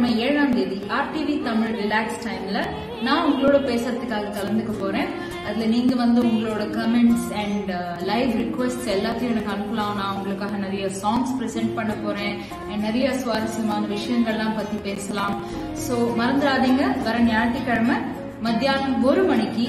ஞாயிற்றுக்கிழமை ஏழாம் தேதி ஆர்டிவி தமிழ் ரிலாக்ஸ் டைம்ல நான் உங்களோட பேசுறதுக்காக கலந்துக்க போறேன் அதுல நீங்க வந்து உங்களோட கமெண்ட்ஸ் அண்ட் லைவ் ரிக்வெஸ்ட் எல்லாத்தையும் எனக்கு அனுப்பலாம் நான் உங்களுக்காக நிறைய சாங்ஸ் ப்ரெசென்ட் பண்ண போறேன் and நிறைய சுவாரஸ்யமான விஷயங்கள்லாம் பத்தி பேசலாம் சோ மறந்துடாதீங்க வர ஞாயிற்றுக்கிழமை மத்தியானம் ஒரு மணிக்கு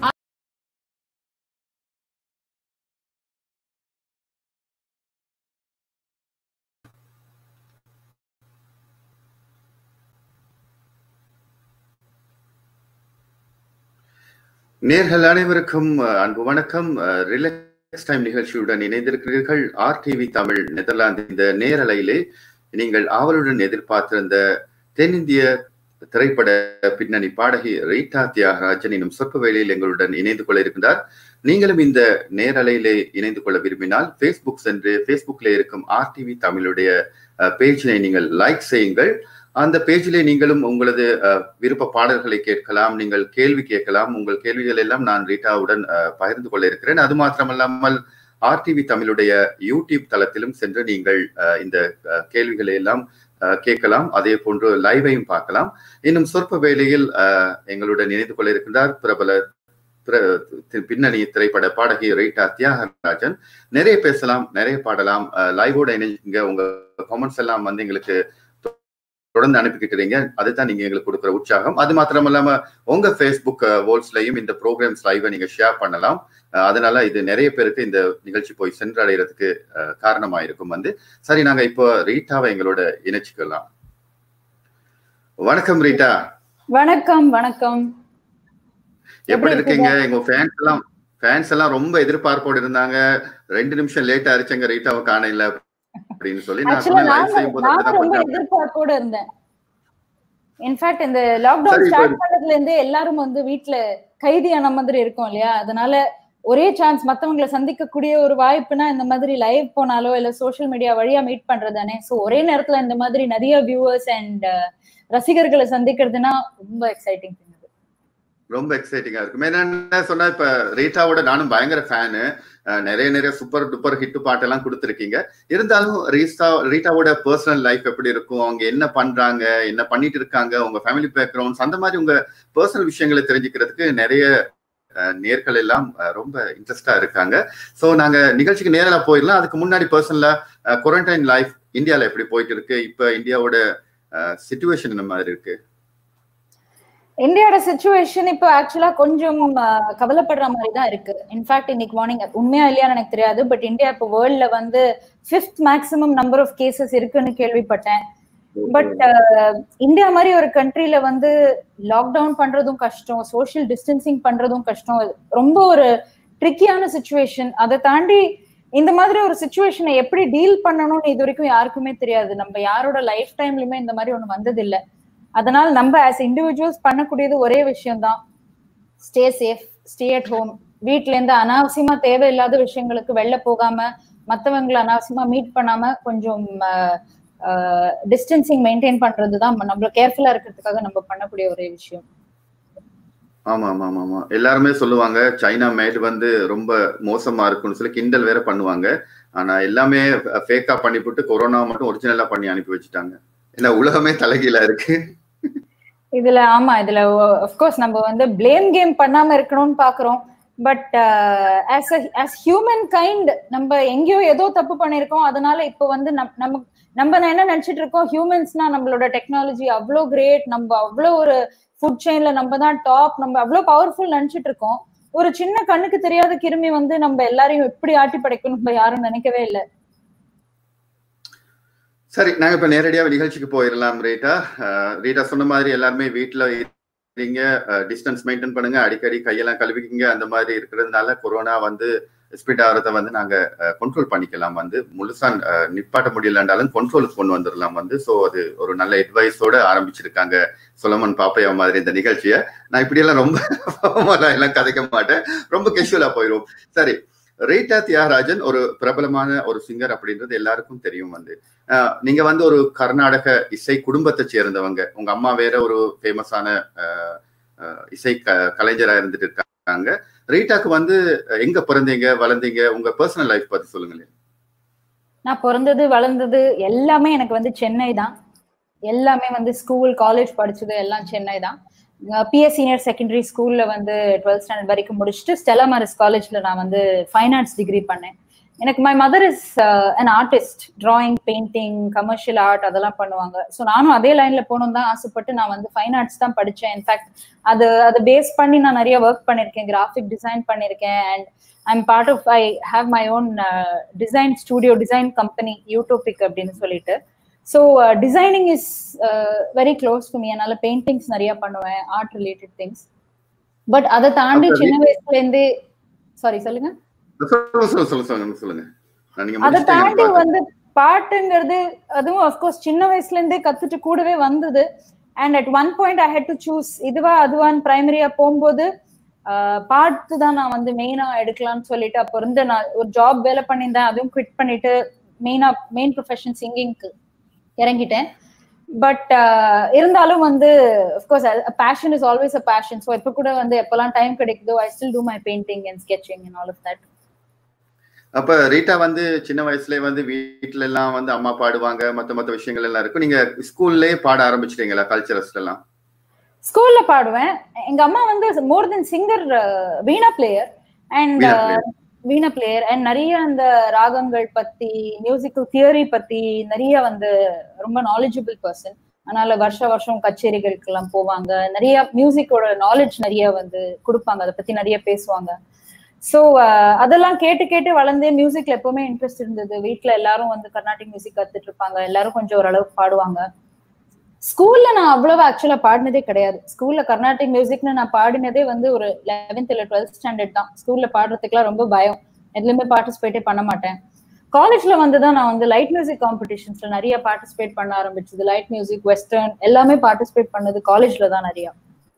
நேர்கள் அனைவருக்கும் அஹ், அன்பு வணக்கம் ரிலாக்ஸ் டைம் நிகழ்ச்சியுடன் இணைந்திருக்கிறீர்கள் ஆர் டிவி தமிழ் நெதர்லாந்து இந்த நேரலையிலே நீங்கள் ஆவலுடன் எதிர்பார்த்திருந்த தென்னிந்திய திரைப்பட பின்னணி பாடகி ரீட்டா தியாகராஜன் எனும் சொற்ப வேளையில் எங்களுடன் இணைந்து கொள்ள இருக்கின்றார் நீங்களும் இந்த நேரலையிலே இணைந்து கொள்ள விரும்பினால் ஃபேஸ்புக் சென்று ஃபேஸ்புக்ல இருக்கும் ஆர் டிவி தமிழுடைய பேஜினை நீங்கள் லைக் செய்யுங்கள் அந்த பேஜிலே நீங்களும் உங்களது அஹ், விருப்ப பாடல்களை கேட்கலாம் நீங்கள் கேள்வி கேட்கலாம் உங்கள் கேள்விகள் எல்லாம் நான் ரீட்டாவுடன் அஹ், பகிர்ந்து கொள்ள இருக்கிறேன் அது மாத்திரமல்லாமல் ஆர்டிவி தமிழுடைய யூடியூப் தளத்திலும் சென்று நீங்கள் அஹ், இந்த அஹ், கேள்விகளை எல்லாம் அஹ், கேட்கலாம் அதே போன்று லைவையும் பார்க்கலாம் இன்னும் சொற்ப வேளையில் அஹ், எங்களுடன் இணைந்து கொள்ள இருக்கின்றார் பிரபல பிர- தி- பின்னணி திரைப்பட பாடகி ரீட்டா தியாகராஜன் நிறைய பேசலாம் நிறைய பாடலாம் லைவோட இணைங்க உங்க காமெண்ட்ஸ் எல்லாம் வந்து எங்களுக்கு தொடர்ந்து அனுப்பிக்கிட்டுறீங்க அதுதான் நீங்க எங்களுக்கு கொடுக்குற உற்சாகம் அது மாத்திரம் இல்லாம உங்க ஃபேஸ்புக் வோல்ஸ்லயும் இந்த ப்ரோக்ராம்ஸ் லைவை நீங்க ஷேர் பண்ணலாம் அஹ் அதனால இது நிறைய பேருக்கு இந்த நிகழ்ச்சி போய் சென்றடைகிறதுக்கு அஹ், காரணமா இருக்கும் வந்து சரி நாங்க இப்போ ரீட்டாவை எங்களோட இணைச்சிக்கலாம் வணக்கம் ரீட்டா வணக்கம் வணக்கம் எப்படி இருக்கீங்க எங்க ஃபேன்ஸ் எல்லாம் ஃபேன்ஸ் எல்லாம் ரொம்ப எதிர்பார்ப்போடு இருந்தாங்க ரெண்டு நிமிஷம் லேட் ஆயிருச்சுங்க ரீட்டாவை காண இல்ல அப்படின்னு சொல்லி நான் ஆக்சுவலா சொன்னேன் லைவ் நானும் செய்யும் போது நானும் அப்படிதான் ரொம்ப பண்ணாங்க. எதிர்பார்ப்போட இருந்தேன் இன்ஃபேக்ட் இந்த லாக்டவுன் சரி, ஸ்டார்ட் பண்ணதுல இருந்தே எல்லாரும் வந்து வீட்ல கைதியான மாதிரி இருக்கும் இல்லையா அதனால ஒரே சான்ஸ் மத்தவங்களை சந்திக்கக்கூடிய ஒரு வாய்ப்புனா இந்த மாதிரி லைவ் போனாலோ இல்ல சோஷியல் மீடியா வழியா மீட் பண்றதானே சோ ஒரே நேரத்துல இந்த மாதிரி நிறைய வியூவர்ஸ் அண்ட் ரசிகர்களை சந்திக்கிறதுனா ரொம்ப எக்ஸைட்டிங் ரொம்ப எக்ஸைட்டிங்கா இருக்கும் என்ன சொன்னா இப்ப ரீட்டாவோட நானும் பயங்கர ஃபேனு நிறைய நிறைய சூப்பர் டூப்பர் ஹிட் பாட்டெல்லாம் கொடுத்துருக்கீங்க இருந்தாலும் ரீட்டா ரீட்டாவோட பர்சனல் லைஃப் எப்படி இருக்கும் அவங்க என்ன பண்றாங்க என்ன பண்ணிட்டு இருக்காங்க உங்க ஃபேமிலி பேக்ரவுண்ட்ஸ் அந்த மாதிரி உங்க பர்சனல் விஷயங்களை தெரிஞ்சுக்கிறதுக்கு நிறைய அஹ், நேர்கள் எல்லாம் அஹ், ரொம்ப இன்ட்ரெஸ்டா இருக்காங்க ஸோ நாங்க நிகழ்ச்சிக்கு நேரில் போயிடலாம் அதுக்கு முன்னாடி பர்சனலா குவாரண்டைன் லைஃப் இந்தியால எப்படி போயிட்டு இருக்கு இப்ப இந்தியாவோட சுச்சுவேஷன் இந்த மாதிரி இருக்கு இந்தியாவோட சுச்சுவேஷன் இப்போ ஆக்சுவலா கொஞ்சம் ஆஹ், கவலைப்படுற மாதிரி தான் இருக்கு இன்ஃபேக்ட் இன்னைக்கு மார்னிங் உண்மையா இல்லையான்னு எனக்கு தெரியாது பட் இந்தியா இப்போ வேர்ல்ட்ல வந்து fifth maximum number of cases இருக்குன்னு கேள்விப்பட்டேன் பட் இந்தியா மாதிரி ஒரு கண்ட்ரில வந்து லாக்டவுன் பண்றதும் கஷ்டம் சோஷியல் டிஸ்டன்சிங் பண்றதும் கஷ்டம் ரொம்ப ஒரு ட்ரிக்கியான சுச்சுவேஷன் அதை தாண்டி இந்த மாதிரி ஒரு சுச்சுவேஷனை எப்படி டீல் பண்ணணும்னு இது வரைக்கும் யாருக்குமே தெரியாது நம்ம யாரோட லைஃப் டைம்லயுமே இந்த மாதிரி ஒண்ணு வந்தது இல்ல அதனால நம்ம ஆஸ் இண்டிவிஜுவல்ஸ் பண்ணக்கூடியது ஒரே விஷயம் தான் stay safe stay at home வீட்ல இருந்து அனாவசியமா தேவையில்லாத விஷயங்களுக்கு வெளில போகாம மத்தவங்களை அனாவசியமா மீட் பண்ணாம கொஞ்சம் டிஸ்டன்சிங் மெயின்டைன் பண்றது தான் நம்மள கேர்ஃபுல்லா இருக்கிறதுக்காக நம்ம பண்ணக்கூடிய ஒரே விஷயம் ஆமா ஆமா ஆமா ஆமா எல்லாருமே சொல்லுவாங்க சைனா மேட் வந்து ரொம்ப மோசமா இருக்கும்னு சொல்லி கிண்டல் வேற பண்ணுவாங்க ஆனா எல்லாமே ஃபேக்கா பண்ணிவிட்டு கொரோனா மட்டும் ஒரிஜினலா பண்ணி அனுப்பி வச்சுட்டாங்க ஏன்னா உலகமே தலைகீழா இருக்கு இதுல ஆமா இதுல அஃப்கோர்ஸ் நம்ம வந்து பிளேம் கேம் பண்ணாம இருக்கணும்னு பாக்குறோம் but as as human kind நம்ம எங்கேயோ ஏதோ தப்பு பண்ணிருக்கோம் அதனால இப்போ வந்து நம் நம்ம நம்ம என்ன நினைச்சிட்டு இருக்கோம் ஹியூமன்ஸ்னா நம்மளோட டெக்னாலஜி அவ்வளோ கிரேட் நம்ம அவ்வளோ ஒரு ஃபுட் செயின்ல நம்ம தான் டாப் நம்ம அவ்வளோ பவர்ஃபுல் நினைச்சிட்டு இருக்கோம் ஒரு சின்ன கண்ணுக்கு தெரியாத கிருமி வந்து நம்ம எல்லாரையும் எப்படி ஆட்டி படைக்கும் நம்ம யாரும் நினைக்கவே இல்லை சரி நாங்க இப்ப நேரடியாக நிகழ்ச்சிக்கு போயிடலாம் ரீட்டா அஹ், ரீட்டா சொன்ன மாதிரி எல்லாருமே வீட்டுல இருங்க டிஸ்டன்ஸ் மெயின்டைன் பண்ணுங்க அடிக்கடி கையெல்லாம் கழுவிக்கிங்க அந்த மாதிரி இருக்கிறதுனால கொரோனா வந்து ஸ்பீட் ஆகிறத வந்து நாங்க கண்ட்ரோல் பண்ணிக்கலாம் வந்து முழுசா அஹ், நிப்பாட்ட முடியலன்றாலும் கண்ட்ரோலுக்கு கொண்டு வந்துடலாம் வந்து ஸோ அது ஒரு நல்ல அட்வைஸோட ஆரம்பிச்சிருக்காங்க சொலமன் பாப்பையா மாதிரி இந்த நிகழ்ச்சியை நான் இப்படியெல்லாம் ரொம்ப formal-ஆ எல்லாம் கதைக்க மாட்டேன் ரொம்ப கேஷுவலா போயிடும் சரி ரீட்டா தியாகராஜன் ஒரு பிரபலமான ஒரு சிங்கர் அப்படின்றது எல்லாருக்கும் தெரியும் வந்து அஹ், நீங்க வந்து ஒரு கர்நாடக இசை குடும்பத்தை சேர்ந்தவங்க உங்க அம்மா வேற ஒரு ஃபேமஸான இசை க- கலைஞரா இருந்துட்டு இருக்காங்க ரீட்டாக்கு வந்து அஹ், எங்க பிறந்தீங்க வளர்ந்தீங்க உங்க பர்சனல் லைஃப் பத்தி சொல்லுங்களேன் நான் பிறந்தது வளர்ந்தது எல்லாமே எனக்கு வந்து சென்னை தான் எல்லாமே வந்து ஸ்கூல் காலேஜ் படிச்சது எல்லாம் சென்னை தான் பிஎஸ் சீனியர் செகண்டரி ஸ்கூல்ல வந்து டுவெல்த் ஸ்டாண்டர்ட் வரைக்கும் முடிச்சுட்டு ஸ்டெலா மாரிஸ் காலேஜ்ல நான் வந்து ஃபைன் ஆர்ட்ஸ் டிகிரி பண்ணேன் எனக்கு my mother is an artist drawing painting commercial art அதெல்லாம் பண்ணுவாங்க ஸோ நானும் அதே லைன்ல போகணும் தான் ஆசைப்பட்டு நான் வந்து ஃபைன் ஆர்ட்ஸ் தான் படித்தேன் இன்ஃபேக்ட் அது அதை பேஸ் பண்ணி நான் நிறைய ஒர்க் பண்ணியிருக்கேன் கிராஃபிக் டிசைன் பண்ணியிருக்கேன் and I'm part of I have my own design studio design company Utopic அப்படின்னு சொல்லிட்டு so designing is very close to me என்னால பெயிண்டிங்ஸ் நிறைய பண்ணுவேன் ஆர்ட் ரிலேட்டட் திங்ஸ் பட் அதை தாண்டி சின்ன வயசுல இருந்தே சாரி சொல்லுங்க சொல்லுங்க சொல்லுங்க சொல்லுங்க சொல்லுங்க நீங்க அதை முடிச்சிட்டீங்க தாண்டி பாத்தேன். வந்து பாட்டுங்கிறது அதுவும் அஃப்கோர்ஸ் சின்ன வயசுல இருந்தே கத்துட்டு கூடவே வந்தது and at one point I had to choose இதுவா அதுவான்னு பிரைமரியா போகும்போது ஆஹ், பாட்டு தான் நான் வந்து மெயினா எடுக்கலாம்னு சொல்லிட்டு அப்போ இருந்து நான் ஒரு ஜாப் வேலை பண்ணியிருந்தேன் அதுவும் குவிட் பண்ணிட்டு மெயினா மெயின் ப்ரொஃபஷன் சிங்கிங்க்கு இறங்கிட்டேன் பட் இருந்தாலும் வந்து of course passion is always a passion so இப்போ கூட வந்து எப்பெல்லாம் டைம் கிடைக்குதோ I still do my painting and sketching and all of that அப்ப ரீட்டா வந்து சின்ன வயசுல வந்து வீட்ல எல்லாம் வந்து அம்மா பாடுவாங்க மத்த மத்த விஷயங்கள் எல்லாம் இருக்கும் நீங்க ஸ்கூல்லயே பாட ஆரம்பிச்சிட்டீங்களா கல்ச்சரல்ஸ்ல எல்லாம் ஸ்கூல்ல பாடுவேன் எங்க அம்மா வந்து more then singer veena player and veena player. Veena player and நிறைய அந்த ராகங்கள் பத்தி மியூசிக்கல் தியரி பத்தி நிறைய வந்து ரொம்ப நாலேஜபிள் பர்சன் அதனால வருஷ வருஷம் கச்சேரிகளுக்கு எல்லாம் போவாங்க நிறைய மியூசிக்கோட நாலேஜ் நிறைய வந்து கொடுப்பாங்க அதை பத்தி நிறைய பேசுவாங்க ஸோ அதெல்லாம் கேட்டு கேட்டு வளர்ந்தே மியூசிக்ல எப்பவுமே இன்ட்ரெஸ்ட் இருந்தது வீட்ல எல்லாரும் வந்து கர்நாடிக் மியூசிக் கத்துட்டு இருப்பாங்க எல்லாரும் கொஞ்சம் ஓரளவுக்கு பாடுவாங்க ஸ்கூல்ல நான் அவ்வளவு ஆக்சுவலா பாடினதே கிடையாது ஸ்கூல்ல கர்நாடிக் மியூசிக்னு நான் பாடினதே வந்து ஒரு லெவன்த் இல்ல டுவெல்த் ஸ்டாண்டர்ட் தான் ஸ்கூல்ல பாடுறதுக்குலாம் ரொம்ப பயம் எதுலயுமே பார்ட்டிசிபேட்டே பண்ண மாட்டேன் காலேஜ்ல வந்து தான் நான் வந்து லைட் மியூசிக் காம்படிஷன்ஸ்ல நிறைய பார்ட்டிசிபேட் பண்ண ஆரம்பிச்சது லைட் மியூசிக் வெஸ்டர்ன் எல்லாமே பார்ட்டிசிபேட் பண்ணது காலேஜ்ல தான் நிறைய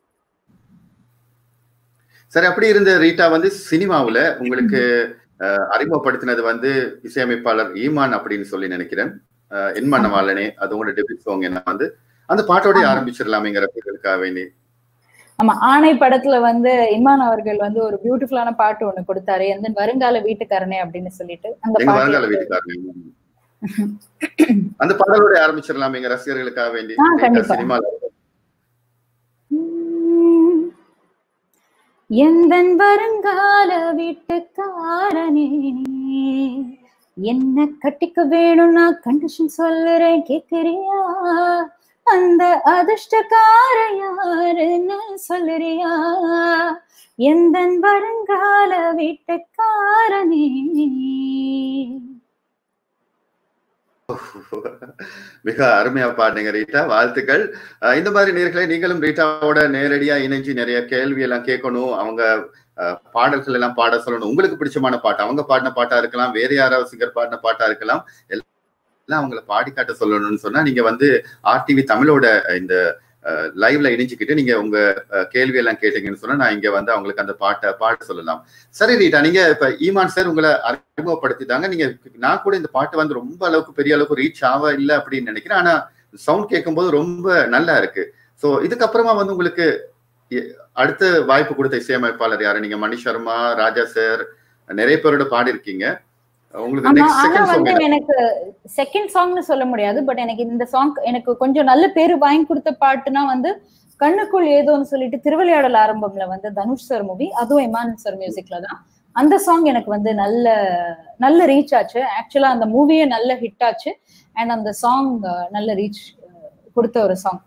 சரி அப்படி இருந்த ரீட்டா வந்து சினிமாவுல உங்களுக்கு அஹ், அறிமுகப்படுத்தினது வந்து இசையமைப்பாளர் ஈமான் அப்படின்னு சொல்லி நினைக்கிறேன் அஹ், என் மன்னவாளனே அது உங்களோட டெபிட் சாங் என்ன வந்து அந்த பாட்டோடய ஆமா. ஆரம்பிச்சிடலாமேங்கிற பேர்களுக்காக வேண்டி ஆமா ஆணை படத்துல வந்து இமான் அவர்கள் வந்து ஒரு பியூட்டிஃபுல்லான பாட்டு ஒண்ணு கொடுத்தாரு எந்த வருங்கால வீட்டுக்காரனே அப்படின்னு சொல்லிட்டு அந்த எங்க பாட்டு வருங்கால வீட்டுக்காரங்க அந்த பாடலோட ஆரம்பிச்சிடலாம் எங்க ரசிகர்களுக்காக வேண்டி ஆ, கண்டிப்பா. சினிமால உம், எந்தன் வருங்கால வீட்டுக்காரனே என்ன கட்டிக்க வேணும்னா கண்டிஷன் சொல்லுறேன் கேக்குறியா அந்த அதிர்ஷ்டக்கார யாருன்னு சொல்லுறியா எந்தன் வருங்கால வீட்டுக்காரனே மிக அருமையா பாடுங்க ரீட்டா வாழ்த்துக்கள் அஹ் இந்த மாதிரி நேர்களை நீங்களும் ரீட்டாவோட நேரடியா இணைஞ்சு நிறைய கேள்வி எல்லாம் கேட்கணும் அவங்க அஹ், பாடல்கள் எல்லாம் பாட சொல்லணும் உங்களுக்கு பிடிச்சமான பாட்டு அவங்க பாடின பாட்டா இருக்கலாம் வேற யாராவது சிங்கர் பாடின பாட்டா இருக்கலாம் எல்லாம் அவங்கள பாடி காட்ட சொல்லணும்னு சொன்னா நீங்க வந்து ஆர்டிவி தமிழோட இந்த லைவ்ல இணைஞ்சுக்கிட்டு நீங்க உங்க அஹ், கேள்வி எல்லாம் கேட்டீங்கன்னு சொன்னா நான் இங்க வந்து அவங்களுக்கு அந்த பாட்டை பாட சொல்லலாம் சரி ரீட்டா நீங்க இப்ப ஈமான் சார் உங்களை அறிமுகப்படுத்திட்டாங்க நீங்க நான் கூட இந்த பாட்டு வந்து ரொம்ப அளவுக்கு பெரிய அளவுக்கு ரீச் ஆக இல்லை அப்படின்னு நினைக்கிறேன் ஆனா சவுண்ட் கேட்கும்போது ரொம்ப நல்லா இருக்கு சோ இதுக்கப்புறமா வந்து உங்களுக்கு எ- அடுத்த வாய்ப்பு கொடுத்த இசையமைப்பாளர் யாரு நீங்க மணி சர்மா ராஜா சார் நிறைய பேரோட பாடி இருக்கீங்க உங்களுக்கு ஆமா நெக்ஸ்ட் ஆனா செகண்ட் வந்து சாங் எனக்கு செகண்ட் சாங்னு சொல்ல முடியாது பட் எனக்கு இந்த சாங் எனக்கு கொஞ்சம் நல்ல பேரு வாங்கி கொடுத்த பாட்டுனா வந்து கண்ணுக்குள் ஏதோன்னு சொல்லிட்டு திருவிளையாடல் ஆரம்பம்ல வந்து தனுஷ் சார் மூவி அதுவும் இமான் சார் மியூசிக்ல தான் அந்த சாங் எனக்கு வந்து நல்ல நல்ல ரீச் ஆச்சு ஆக்சுவலா அந்த மூவியே நல்ல ஹிட் ஆச்சு அண்ட் அந்த சாங் நல்ல ரீச் கொடுத்த ஒரு சாங்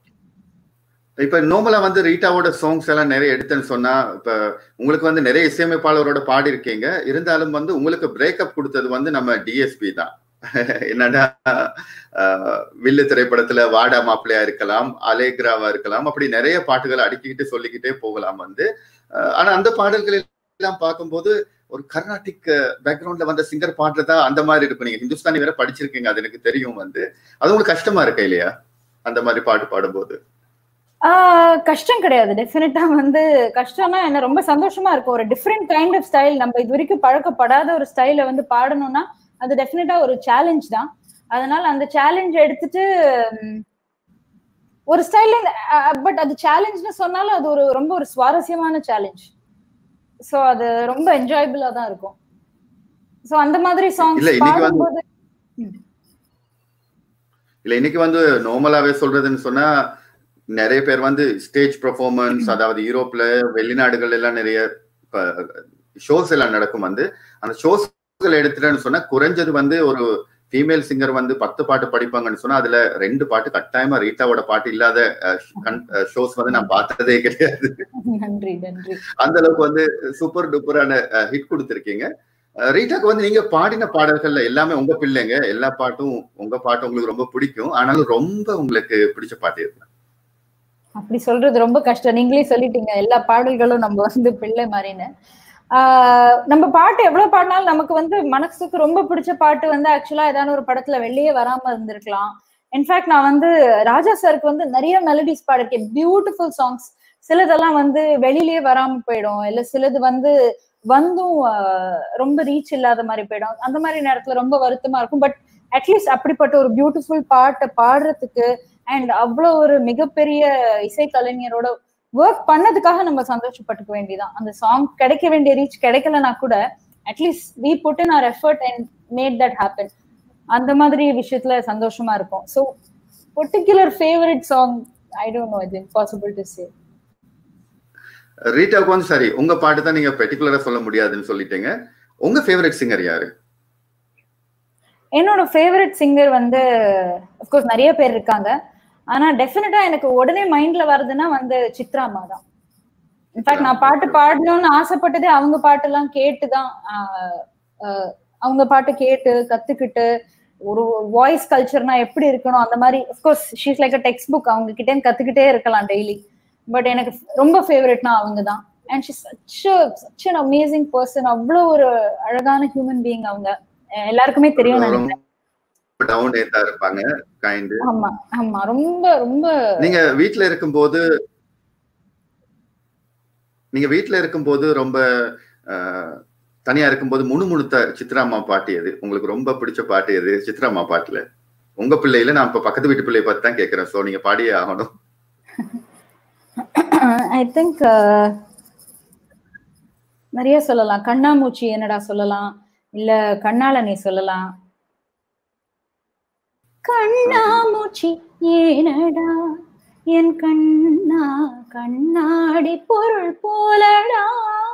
இப்ப நோமலா வந்து ரீட்டாவோட சாங்ஸ் எல்லாம் நிறைய எடுத்தேன்னு சொன்னா இப்ப உங்களுக்கு வந்து நிறைய இசையமைப்பாளரோட பாடி இருக்கீங்க இருந்தாலும் வந்து உங்களுக்கு பிரேக்கப் கொடுத்தது வந்து நம்ம டிஎஸ்பி தான் என்னன்னா ஆஹ், வில்லு திரைப்படத்துல வாடா மாப்பிள்ளையா இருக்கலாம் அலேக்ராவா இருக்கலாம் அப்படி நிறைய பாட்டுகளை அடுக்கிக்கிட்டு சொல்லிக்கிட்டே போகலாம் வந்து ஆஹ், ஆனா அந்த பாடல்கள் எல்லாம் பார்க்கும்போது ஒரு கர்நாடிக் பேக்ரவுண்ட்ல வந்த சிங்கர் பாடுறதா அந்த மாதிரி இருக்கும் நீங்க ஹிந்துஸ்தானி வேற படிச்சிருக்கீங்க அது எனக்கு தெரியும் வந்து அது உங்களுக்கு கஷ்டமா இருக்கா இல்லையா அந்த மாதிரி பாட்டு பாடும்போது ஆஹ் கஷ்டம் கிடையாது டெஃபினட்டா வந்து கஷ்டம்னா என்ன ரொம்ப சந்தோஷமா இருக்கும் ஒரு டிஃப்ரெண்ட் கைண்ட் ஆஃப் ஸ்டைல் நம்ம இது வரைக்கும் பழக்கப்படாத ஒரு ஸ்டைல வந்து பாடணும்னா அது டெஃபினட்டா ஒரு சேலஞ்ச் தான் அதனால அந்த சேலஞ்ச் எடுத்துட்டு ம், ஒரு ஸ்டைல்ல பட் அது சேலஞ்ச்னு சொன்னாலும் அது ஒரு ரொம்ப ஒரு சுவாரஸ்யமான சேலஞ்ச் சோ அது ரொம்ப என்ஜாயபிளா தான் இருக்கும் சோ அந்த மாதிரி சாங்ஸ் இல்ல, இன்னைக்கு வந்து- பாடும்போது இல்ல இன்னைக்கு வந்து நார்மலாவே சொல்றதுன்னு சொன்னா நிறைய பேர் வந்து ஸ்டேஜ் பெர்ஃபார்மன்ஸ் அதாவது யூரோப்ல வெளிநாடுகள் எல்லாம் நிறைய ஷோஸ் எல்லாம் நடக்கும் வந்து அந்த ஷோஸ்கள் எடுத்துட்டேன்னு சொன்னா குறைஞ்சது வந்து ஒரு ஃபீமேல் சிங்கர் வந்து பத்து பாட்டு படிப்பாங்கன்னு சொன்னா அதுல ரெண்டு பாட்டு கட்டாயமா ரீட்டாவோட பாட்டு இல்லாத ஷோஸ் வந்து நான் பார்த்ததே கிடையாது நன்றி நன்றி அந்த அளவுக்கு வந்து சூப்பர் டூப்பரான ஹிட் கொடுத்துருக்கீங்க ரீட்டாக்கு வந்து நீங்க பாடின பாடல்கள்ல எல்லாமே உங்க பிள்ளைங்க எல்லா பாட்டும் உங்க பாட்டு உங்களுக்கு ரொம்ப பிடிக்கும் ஆனாலும் ரொம்ப உங்களுக்கு பிடிச்ச பாட்டு இருக்கு அப்படி சொல்றது ரொம்ப கஷ்டம் நீங்களே சொல்லிட்டீங்க எல்லா பாடல்களும் நம்ம வந்து பிள்ளை மாதிரின்னு ஆஹ் நம்ம பாட்டு எவ்வளவு பாடினாலும் நமக்கு வந்து மனசுக்கு ரொம்ப பிடிச்ச பாட்டு வந்து ஆக்சுவலா ஏதாவது ஒரு படத்துல வெளியே வராம இருந்திருக்கலாம் இன்ஃபேக்ட் நான் வந்து ராஜா சாருக்கு வந்து நிறைய மெலடிஸ் பாடிருக்கேன் பியூட்டிஃபுல் சாங்ஸ் சிலதெல்லாம் வந்து வெளியிலேயே வராம போயிடும் இல்ல சிலது வந்து வந்தும் ரொம்ப ரீச் இல்லாத மாதிரி போயிடும் அந்த மாதிரி நேரத்துல ரொம்ப வருத்தமா இருக்கும் பட் அட்லீஸ்ட் அப்படிப்பட்ட ஒரு பியூட்டிஃபுல் பாட்டை பாடுறதுக்கு அண்ட் அவ்வளோ ஒரு மிகப்பெரிய இசை கலைஞரோட ஒர்க் பண்ணதுக்காக நம்ம சந்தோஷப்பட்டுக்க வேண்டியதான் அந்த சாங் கிடைக்க வேண்டிய ரீச் கிடைக்கலனா கூட at least we put in our effort and made that happen அந்த மாதிரி விஷயத்துல சந்தோஷமா இருக்கும் so particular favourite song I don't know இது இம்பாசிபிள் டு சே ரீட்டாவுக்கு வந்து சரி உங்க பாட்டு தான் நீங்க பெர்டிகுலரா சொல்ல முடியாதுன்னு சொல்லிட்டீங்க உங்க ஃபேவரட் சிங்கர் யாரு என்னோட ஃபேவரட் சிங்கர் வந்து அஃப்கோர்ஸ் நிறைய பேர் இருக்காங்க ஆனா டெஃபினட்டா எனக்கு உடனே மைண்ட்ல வருதுன்னா வந்து சித்ராமா தான் இன்ஃபேக்ட் நான் பாட்டு பாடணும்னு ஆசைப்பட்டதே அவங்க பாட்டெல்லாம் கேட்டுதான் அவங்க பாட்டு கேட்டு கத்துக்கிட்டு ஒரு வாய்ஸ் கல்ச்சர்னா எப்படி இருக்கணும் அந்த மாதிரி of course she's like a text book அவங்க கிட்டே கத்துக்கிட்டே இருக்கலாம் டெய்லி பட் எனக்கு ரொம்ப ஃபேவரட்னா அவங்க தான் and she such such an amazing person அவ்வளோ ஒரு அழகான ஹியூமன் பீயிங் அவங்க எல்லாருக்குமே தெரியும் நினைக்கிறேன் டவுன் ஏத்தா இருப்பாங்க கைண்ட் ஆமா ஆமா ரொம்ப ரொம்ப நீங்க வீட்ல இருக்கும்போது நீங்க வீட்ல இருக்கும்போது ரொம்ப தனியா இருக்கும்போது முணுமுணுத்த சித்ராமா பாட்டு எது உங்களுக்கு ரொம்ப பிடிச்ச பாட்டு எது சித்ராமா பாட்டுல உங்க பிள்ளையில நான் இப்ப பக்கத்து வீட்டு பிள்ளைய பார்த்து தான் கேட்கிறேன் சோ நீங்க பாடியே ஆகணும் ஐ திங்க் நிறைய சொல்லலாம் கண்ணாமூச்சி என்னடா சொல்லலாம் இல்ல கண்ணால நீ சொல்லலாம் கண்ணாமூச்சி ஏனடா என் கண்ணா கண்ணாடி பொருள் போலடா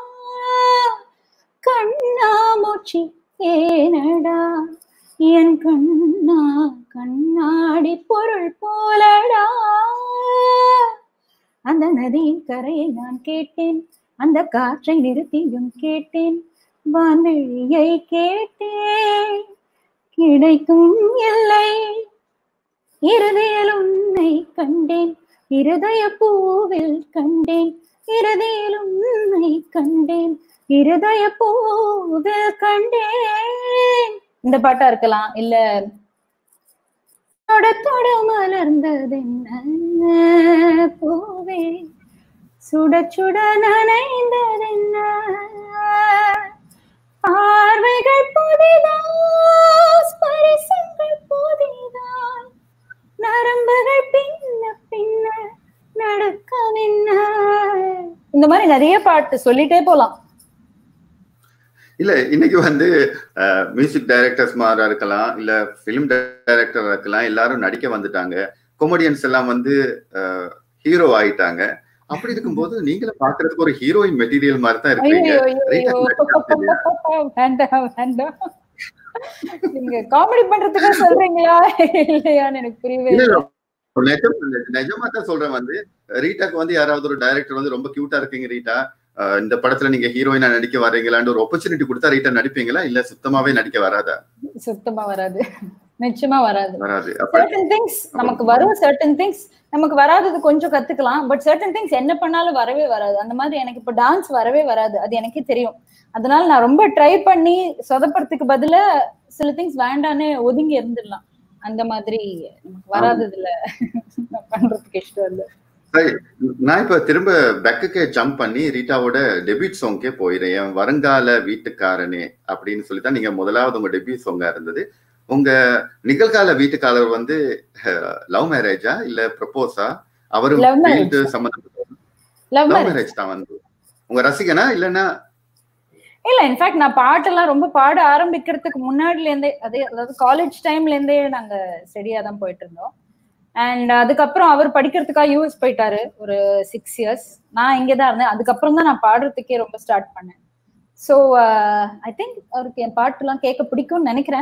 கண்ணாமூச்சி ஏனடா என் கண்ணா கண்ணாடி பொருள் போலடா அந்த நதியின் கரையை நான் கேட்டேன் அந்த காற்றை நிறுத்தியும் கேட்டேன் வான்வெளியை கேட்டேன் கிடைக்கும் இல்லை இருதயில் உன்னை கண்டேன் இருதய பூவில் கண்டேன் இருதயில் உன்னை கண்டேன் இருதய பூவில் கண்டேன் இந்த பாட்டா இருக்கலாம் இல்ல தொட தொட மலர்ந்ததென்ன பூவே சுட சுட நனைந்ததென்ன பார்வைகள் புதிதா ஸ்பரிசங்கள் புதிதான் நரம்புகள் பின்ன பின்ன நடக்கம் என்ன இந்த மாதிரி நிறைய பாட்டு சொல்லிட்டே போலாம் இல்ல இன்னைக்கு வந்து மியூசிக் டைரக்டர்ஸ் மாறா இருக்கலாம் இல்ல பிலிம் டைரக்டரா இருக்கலாம் எல்லாரும் நடிக்க வந்துட்டாங்க கொமெடியன்ஸ் எல்லாம் வந்து ஹீரோ ஆயிட்டாங்க அப்படி இருக்கும்போது நீங்களும் பாக்குறதுக்கு ஒரு ஹீரோயின் மெட்டீரியல் மாதிரி தான் இருக்கீங்க வேண்டாம் வேண்டாம் நீங்க காமெடி பண்றதுக்கு சொல்றீங்களா இல்லையான்னு எனக்கு புரியவே நிஜமா தான் சொல்றேன் வந்து ரீட்டாக்கு வந்து யாராவது ஒரு டைரக்டர் வந்து ரொம்ப கியூட்டா இருக்கீங்க ரீட்டா இந்த படத்துல நீங்க ஹீரோயினா நடிக்க வர்றீங்களான்னு ஒரு ஆப்பர்ச்சுனிட்டி கொடுத்தா ரீட்டா நடிப்பீங்களா இல்ல சுத்தமாவே நடிக்க வராதா சுத்தமா வராது நிச்சயமா வராது வராது சர்டன் திங்ஸ் நமக்கு வரும் சர்டன் திங்ஸ் நமக்கு வராதது கொஞ்சம் கத்துக்கலாம் பட் சர்டன் திங்ஸ் என்ன பண்ணாலும் வரவே வராது அந்த மாதிரி எனக்கு இப்ப டான்ஸ் வரவே வராது அது எனக்கே தெரியும் அதனால நான் ரொம்ப ட்ரை பண்ணி சொதப்படுறதுக்கு பதிலா சில திங்ஸ் வேண்டான்னு ஒதுங்கி இருந்துடலாம் அந்த மாதிரி நமக்கு வராததுல பண்றதுக்கு இஷ்டம் இல்லை சரி நான் இப்ப திரும்ப பெக்குக்கே ஜம்ப் பண்ணி ரீட்டாவோட டெபியூட் சாங்க்கே போயிடுறேன் என் வருங்கால வீட்டுக்காரனே அப்படின்னு சொல்லி தான் நீங்க முதலாவது உங்க டெபியூட் சாங்கா இருந்தது உங்க நிகழ்கால வீட்டுக்காரர் வந்து லவ் மேரேஜா இல்ல ப்ரப்போஸா அவரு ஃபீல்டு சம்பந்தப்பட்ட லவ் மேரேஜ் தான் வந்து உங்க ரசிகனா இல்லன்னா இல்ல இன்ஃபேக்ட் நான் பாட்டெல்லாம் ரொம்ப பாட ஆரம்பிக்கிறதுக்கு முன்னாடில இருந்தே அதே அதாவது காலேஜ் டைம்ல இருந்தே நாங்க ஸ்டெடியா தான் போயிட்டு இருந்தோம் அண்ட் அதுக்கப்புறம் அவர் படிக்கிறதுக்காக யூஎஸ் போயிட்டாரு ஒரு சிக்ஸ் இயர்ஸ் நான் இங்கே தான் இருந்தேன் அதுக்கப்புறம் தான் நான் பாடுறதுக்கே ரொம்ப ஸ்டார்ட் பண்ணேன் ஸோ ஐ திங்க் அவருக்கு என் பாட்டுலாம் கேட்க பிடிக்கும்னு நினைக்கிறேன்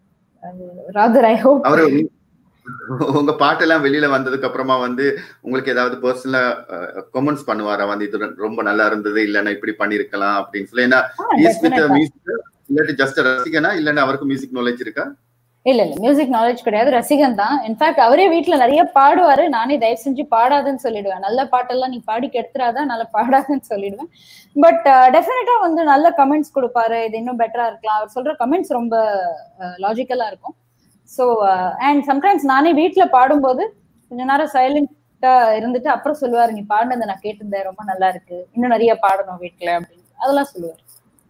ராதர் ஐ ஹோப் அவரு உங்க பாட்டெல்லாம் வெளியில வந்ததுக்கு அப்புறமா வந்து உங்களுக்கு ஏதாவது பர்சனலா கமெண்ட்ஸ் பண்ணுவாரா வந்து இது ரொம்ப நல்லா இருந்தது இல்லன்னா இப்படி பண்ணிருக்கலாம் அப்படின்னு சொல்லி ஏன்னா மியூசிக் இல்லாட்டி ஜஸ்ட் ரசிகனா இல்லன்னா அவருக்கு மியூசிக் நாலேஜ் இருக்கா இல்ல இல்ல மியூசிக் நாலேஜ் கிடையாது ரசிகன் தான் இன்ஃபேக்ட் அவரே வீட்டுல நிறைய பாடுவாரு நானே தயவு செஞ்சு பாடாதுன்னு சொல்லிடுவேன் நல்ல பாட்டெல்லாம் நீ பாடி கெடுத்துறாதான் நல்லா பாடாதுன்னு சொல்லிடுவேன் பட் டெஃபினட்டா வந்து நல்ல கமெண்ட்ஸ் கொடுப்பாரு இது இன்னும் பெட்டரா இருக்கலாம் அவர் சொல்ற கமெண்ட்ஸ் ரொம்ப லாஜிக்கலா இருக்கும் ஸோ அண்ட் சம்டைம்ஸ் நானே வீட்டுல பாடும்போது கொஞ்ச நேரம் சைலண்டா இருந்துட்டு அப்புறம் சொல்லுவாரு நீ பாடினதை நான் கேட்டிருந்தேன் ரொம்ப நல்லா இருக்கு இன்னும் நிறைய பாடணும் வீட்டுல அப்படின்னு அதெல்லாம் சொல்லுவாரு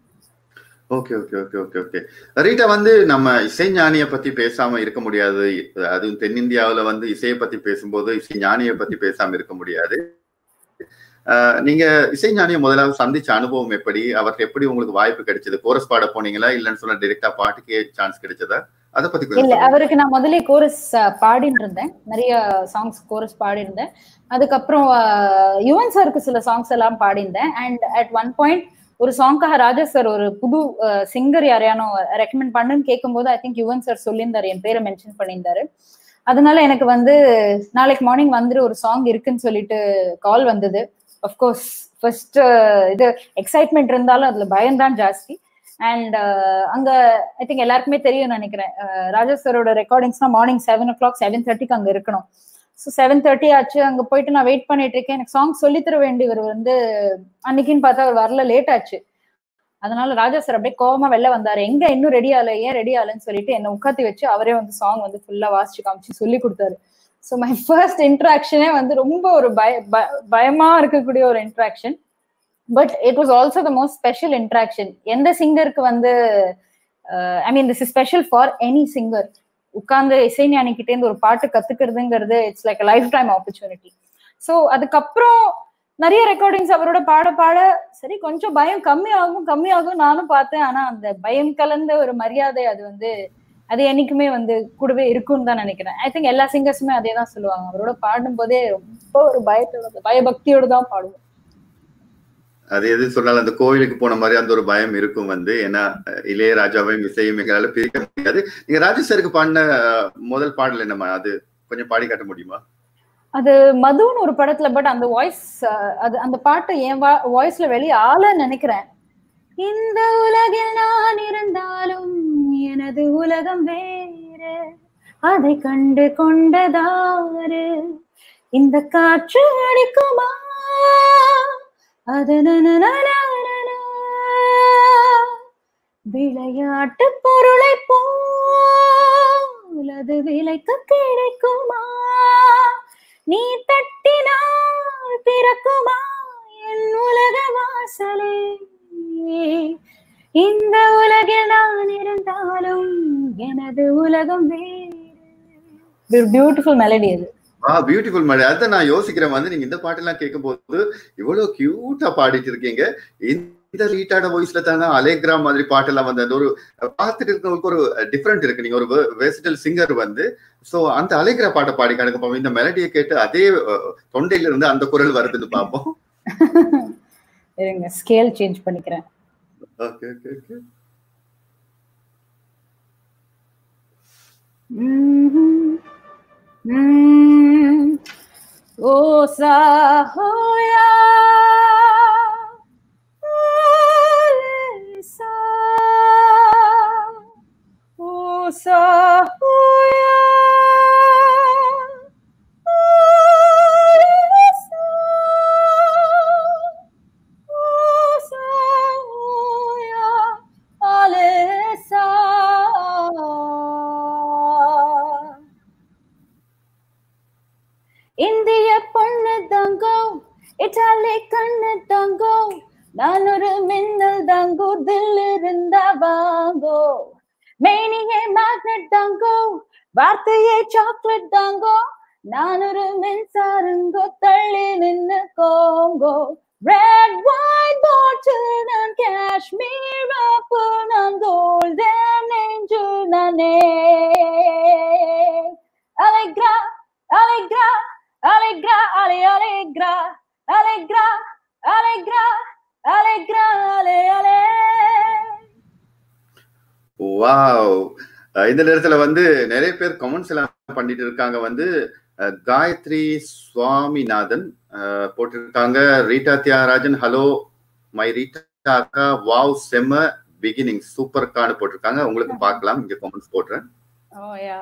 okay okay okay okay okay Rita வந்து நம்ம இசை ஞானிய பத்தி பேசாம இருக்க முடியாது அதுவும் தென்னிந்தியாவில வந்து இசையை பத்தி பேசும்போது இசை ஞானிய பத்தி பேசாம இருக்க முடியாது நீங்க இசை ஞானிய முதலாவது சந்திச்ச அனுபவம் எப்படி அவருக்கு எப்படி உங்களுக்கு வாய்ப்பு கிடைச்சது கோரஸ் பாட போனீங்களா இல்லைன்னு சொன்னா டைரக்டா பாட்டுக்கே சான்ஸ் கிடைச்சதா அத பத்தி இல்ல அவருக்கு நான் முதல்ல கோரஸ் பாடிட்டு இருந்தேன் நிறைய சாங்ஸ் கோரஸ் பாடியிருந்தேன் அதுக்கப்புறம் யுவன் சாருக்கு சில சாங்ஸ் எல்லாம் பாடியிருந்தேன் அண்ட் அட் ஒன் பாயிண்ட் ஒரு சாங்காக ராஜா சார் ஒரு புது சிங்கர் யாரையானோ ரெக்கமெண்ட் பண்ணுன்னு கேட்கும்போது ஐ திங்க் யுவன் சார் சொல்லியிருந்தாரு என் பேரை மென்ஷன் பண்ணியிருந்தாரு அதனால எனக்கு வந்து நாளைக்கு மார்னிங் வந்துட்டு ஒரு சாங் இருக்குன்னு சொல்லிட்டு கால் வந்தது அஃப்கோர்ஸ் ஃபர்ஸ்ட் இது எக்ஸைட்மெண்ட் இருந்தாலும் அதுல பயம்தான் ஜாஸ்தி அண்ட் அங்க ஐ திங்க் எல்லாருக்குமே தெரியும் நினைக்கிறேன் ராஜா சாரோட ரெக்கார்டிங்ஸ்னா morning seven o'clock seven தேர்ட்டிக்கு அங்க இருக்கணும் ஸோ செவன் தேர்ட்டி ஆச்சு அங்க போயிட்டு நான் வெயிட் பண்ணிட்டு இருக்கேன் எனக்கு சாங் சொல்லித்தர வேண்டியவர் வந்து அன்னைக்குன்னு பார்த்தா அவர் வரல லேட் ஆச்சு அதனால ராஜா சார் அப்படியே கோவமா வெளில வந்தாரு எங்க இன்னும் ரெடி ஆகல ஏன் ரெடி ஆகலன்னு சொல்லிட்டு என்ன உட்காத்தி வச்சு அவரே வந்து சாங் வந்து ஃபுல்லா வாசிச்சு காமிச்சு சொல்லி கொடுத்தாரு ஸோ மை ஃபர்ஸ்ட் இன்ட்ராக்ஷனே வந்து ரொம்ப ஒரு பய பயமா இருக்கக்கூடிய ஒரு interaction but it was also the most special interaction எந்த சிங்கருக்கு வந்து I mean this is special for any singer உட்கார்ந்து இசைஞானி கிட்டே இருந்து ஒரு பாட்டு கத்துக்கிறதுங்கிறது it's like lifetime opportunity so அதுக்கப்புறம் நிறைய ரெக்கார்டிங்ஸ் அவரோட பாட பாட சரி கொஞ்சம் பயம் கம்மி ஆகும் கம்மி ஆகும் நானும் பார்த்தேன் ஆனா அந்த பயம் கலந்த ஒரு மரியாதை அது வந்து அது என்னைக்குமே வந்து கூடவே இருக்கும்னு தான் நினைக்கிறேன் ஐ திங்க் எல்லா சிங்கர்ஸுமே அதே தான் சொல்லுவாங்க அவரோட பாடும் போதே ரொம்ப ஒரு பயத்தோட பயபக்தியோட தான் பாடுவோம் அது எது சொன்னாலும் அந்த கோவிலுக்கு போன மாதிரி அந்த ஒரு பயம் இருக்கும் வந்து ஏன்னா இளையராஜாவையும் இசையும் எங்களால பிரிக்க முடியாது நீங்க ராஜேஸ்வருக்கு பாடின முதல் பாடல் என்னமா அது கொஞ்சம் பாடி காட்ட முடியுமா அது மதுன்னு ஒரு படத்துல பட் அந்த வாய்ஸ் அது அந்த பாட்டு என் வாய்ஸ்ல வெளியே ஆள நினைக்கிறேன் இந்த உலகில் நான் இருந்தாலும் எனது உலகம் வேறு அதை கண்டு கொண்டதாரு இந்த காற்று அடிக்குமா அது விளையாட்டு பொருளை போல் அது விலைக்கு கிடைக்குமா நீ தட்டினால் திறக்குமா என் உலக வாசலே இந்த உலகில் நான் இருந்தாலும் எனது உலகம் வேறு பியூட்டிஃபுல் மெலடி அது ஆ பியூட்டிஃபுல் மேடம் அதான் நான் யோசிக்கிறேன் வந்து நீங்க இந்த பாட்டெல்லாம் கேட்கும் போது இவ்வளவு கியூட்டா பாடிட்டு இருக்கீங்க இந்த லீட்டான வாய்ஸ்ல தானே அலேக்ரா மாதிரி பாட்டெல்லாம் வந்து அந்த ஒரு பார்த்துட்டு இருக்கவங்களுக்கு ஒரு டிஃப்ரெண்ட் இருக்கு நீங்க ஒரு வெர்சிட்டல் சிங்கர் வந்து சோ அந்த அலேக்ரா பாட்டை பாடி கணக்கு இந்த மெலடியை கேட்டு அதே தொண்டையில இருந்து அந்த குரல் வருதுன்னு பார்ப்போம் இருங்க ஸ்கேல் சேஞ்ச் பண்ணிக்கிறேன் okay okay okay Mm, oh, Sahoya, Alisa, oh, Sahoya, Alisa, oh, Sahoya, Alisa. இந்திய பொண்ணு தங்கோ இட்டாலி கண்ணு தங்கோ நான் ஒரு மின்னல் தாங்கோ தில் இருந்தா வாங்கோ மேனியே மேக்னெட் தாங்கோ வார்த்தையே சாக்லேட் தாங்கோ நான் ஒரு மின்சாரங்கோ தள்ளி நின்னு கோங்கோ ரெட் ஒயிட் பாட்டில் நான் கேஷ் காஷ்மீரா புனந்தோள் நெஞ்சு நானே அலைக்ரா அலைக்ரா அலைக்ரா அலை அலைக்ரா அலைக்ரா அலைக்ரா அலைக்ரா அலை அலே வாவ் இந்த நேரத்துல வந்து நிறைய பேர் கமெண்ட்ஸ் எல்லாம் பண்ணிட்டு இருக்காங்க வந்து அஹ், காயத்ரி சுவாமிநாதன் அஹ், போட்டிருக்காங்க ரீட்டா தியாகராஜன் ஹலோ மை ரீட்டா அக்கா வாவ் செம்ம பிகினிங் சூப்பர்கான்னு போட்டிருக்காங்க உங்களுக்கு பார்க்கலாம் இங்க கமெண்ட்ஸ் போடுறேன் ஓ யா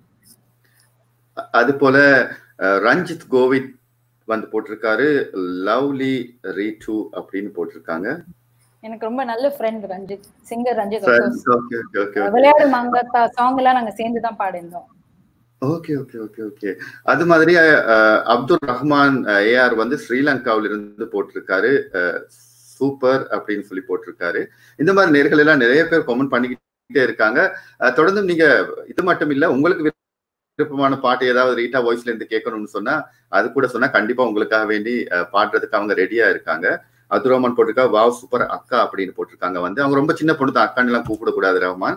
அது போல அஹ், ரஞ்சித் கோவித் வந்து போட்டிருக்காரு லவ்லி ரீட்டு அப்படின்னு போட்டிருக்காங்க எனக்கு ரொம்ப நல்ல friend Ranjith singer Ranjith Friends, okay, okay, okay, okay. விளையாடு மாங்கத்தா சாங் எல்லாம் நாங்க சேர்ந்து தான் பாடிருந்தோம் ஓகே ஓகே ஓகே ஓகே அது மாதிரி அஹ், அப்துல் ரஹ்மான் ஏஆர் வந்து ஸ்ரீலங்காவில இருந்து போட்டிருக்காரு சூப்பர் அப்படின்னு சொல்லி போட்டிருக்காரு இந்த மாதிரி நேர்கள் எல்லாம் நிறைய பேர் கமெண்ட் பண்ணிக்கிட்டே இருக்காங்க அஹ், தொடர்ந்து நீங்க இது மட்டும் இல்ல உங்களுக்கு விருப்பமான பாட்டு ஏதாவது ரீட்டா வாய்ஸ்ல இருந்து கேட்கணும்னு சொன்னா அது கூட சொன்னா கண்டிப்பா உங்களுக்காக வேண்டி அஹ், பாடுறதுக்கு அவங்க ரெடியா இருக்காங்க அப்துல் ரஹ்மான் போட்டிருக்கா வாவ் சூப்பர் அக்கா அப்படின்னு போட்டிருக்காங்க வந்து அவங்க ரொம்ப சின்ன பொண்ணு தான் அக்கான்னு எல்லாம் கூப்பிடக்கூடாது ரஹ்மான்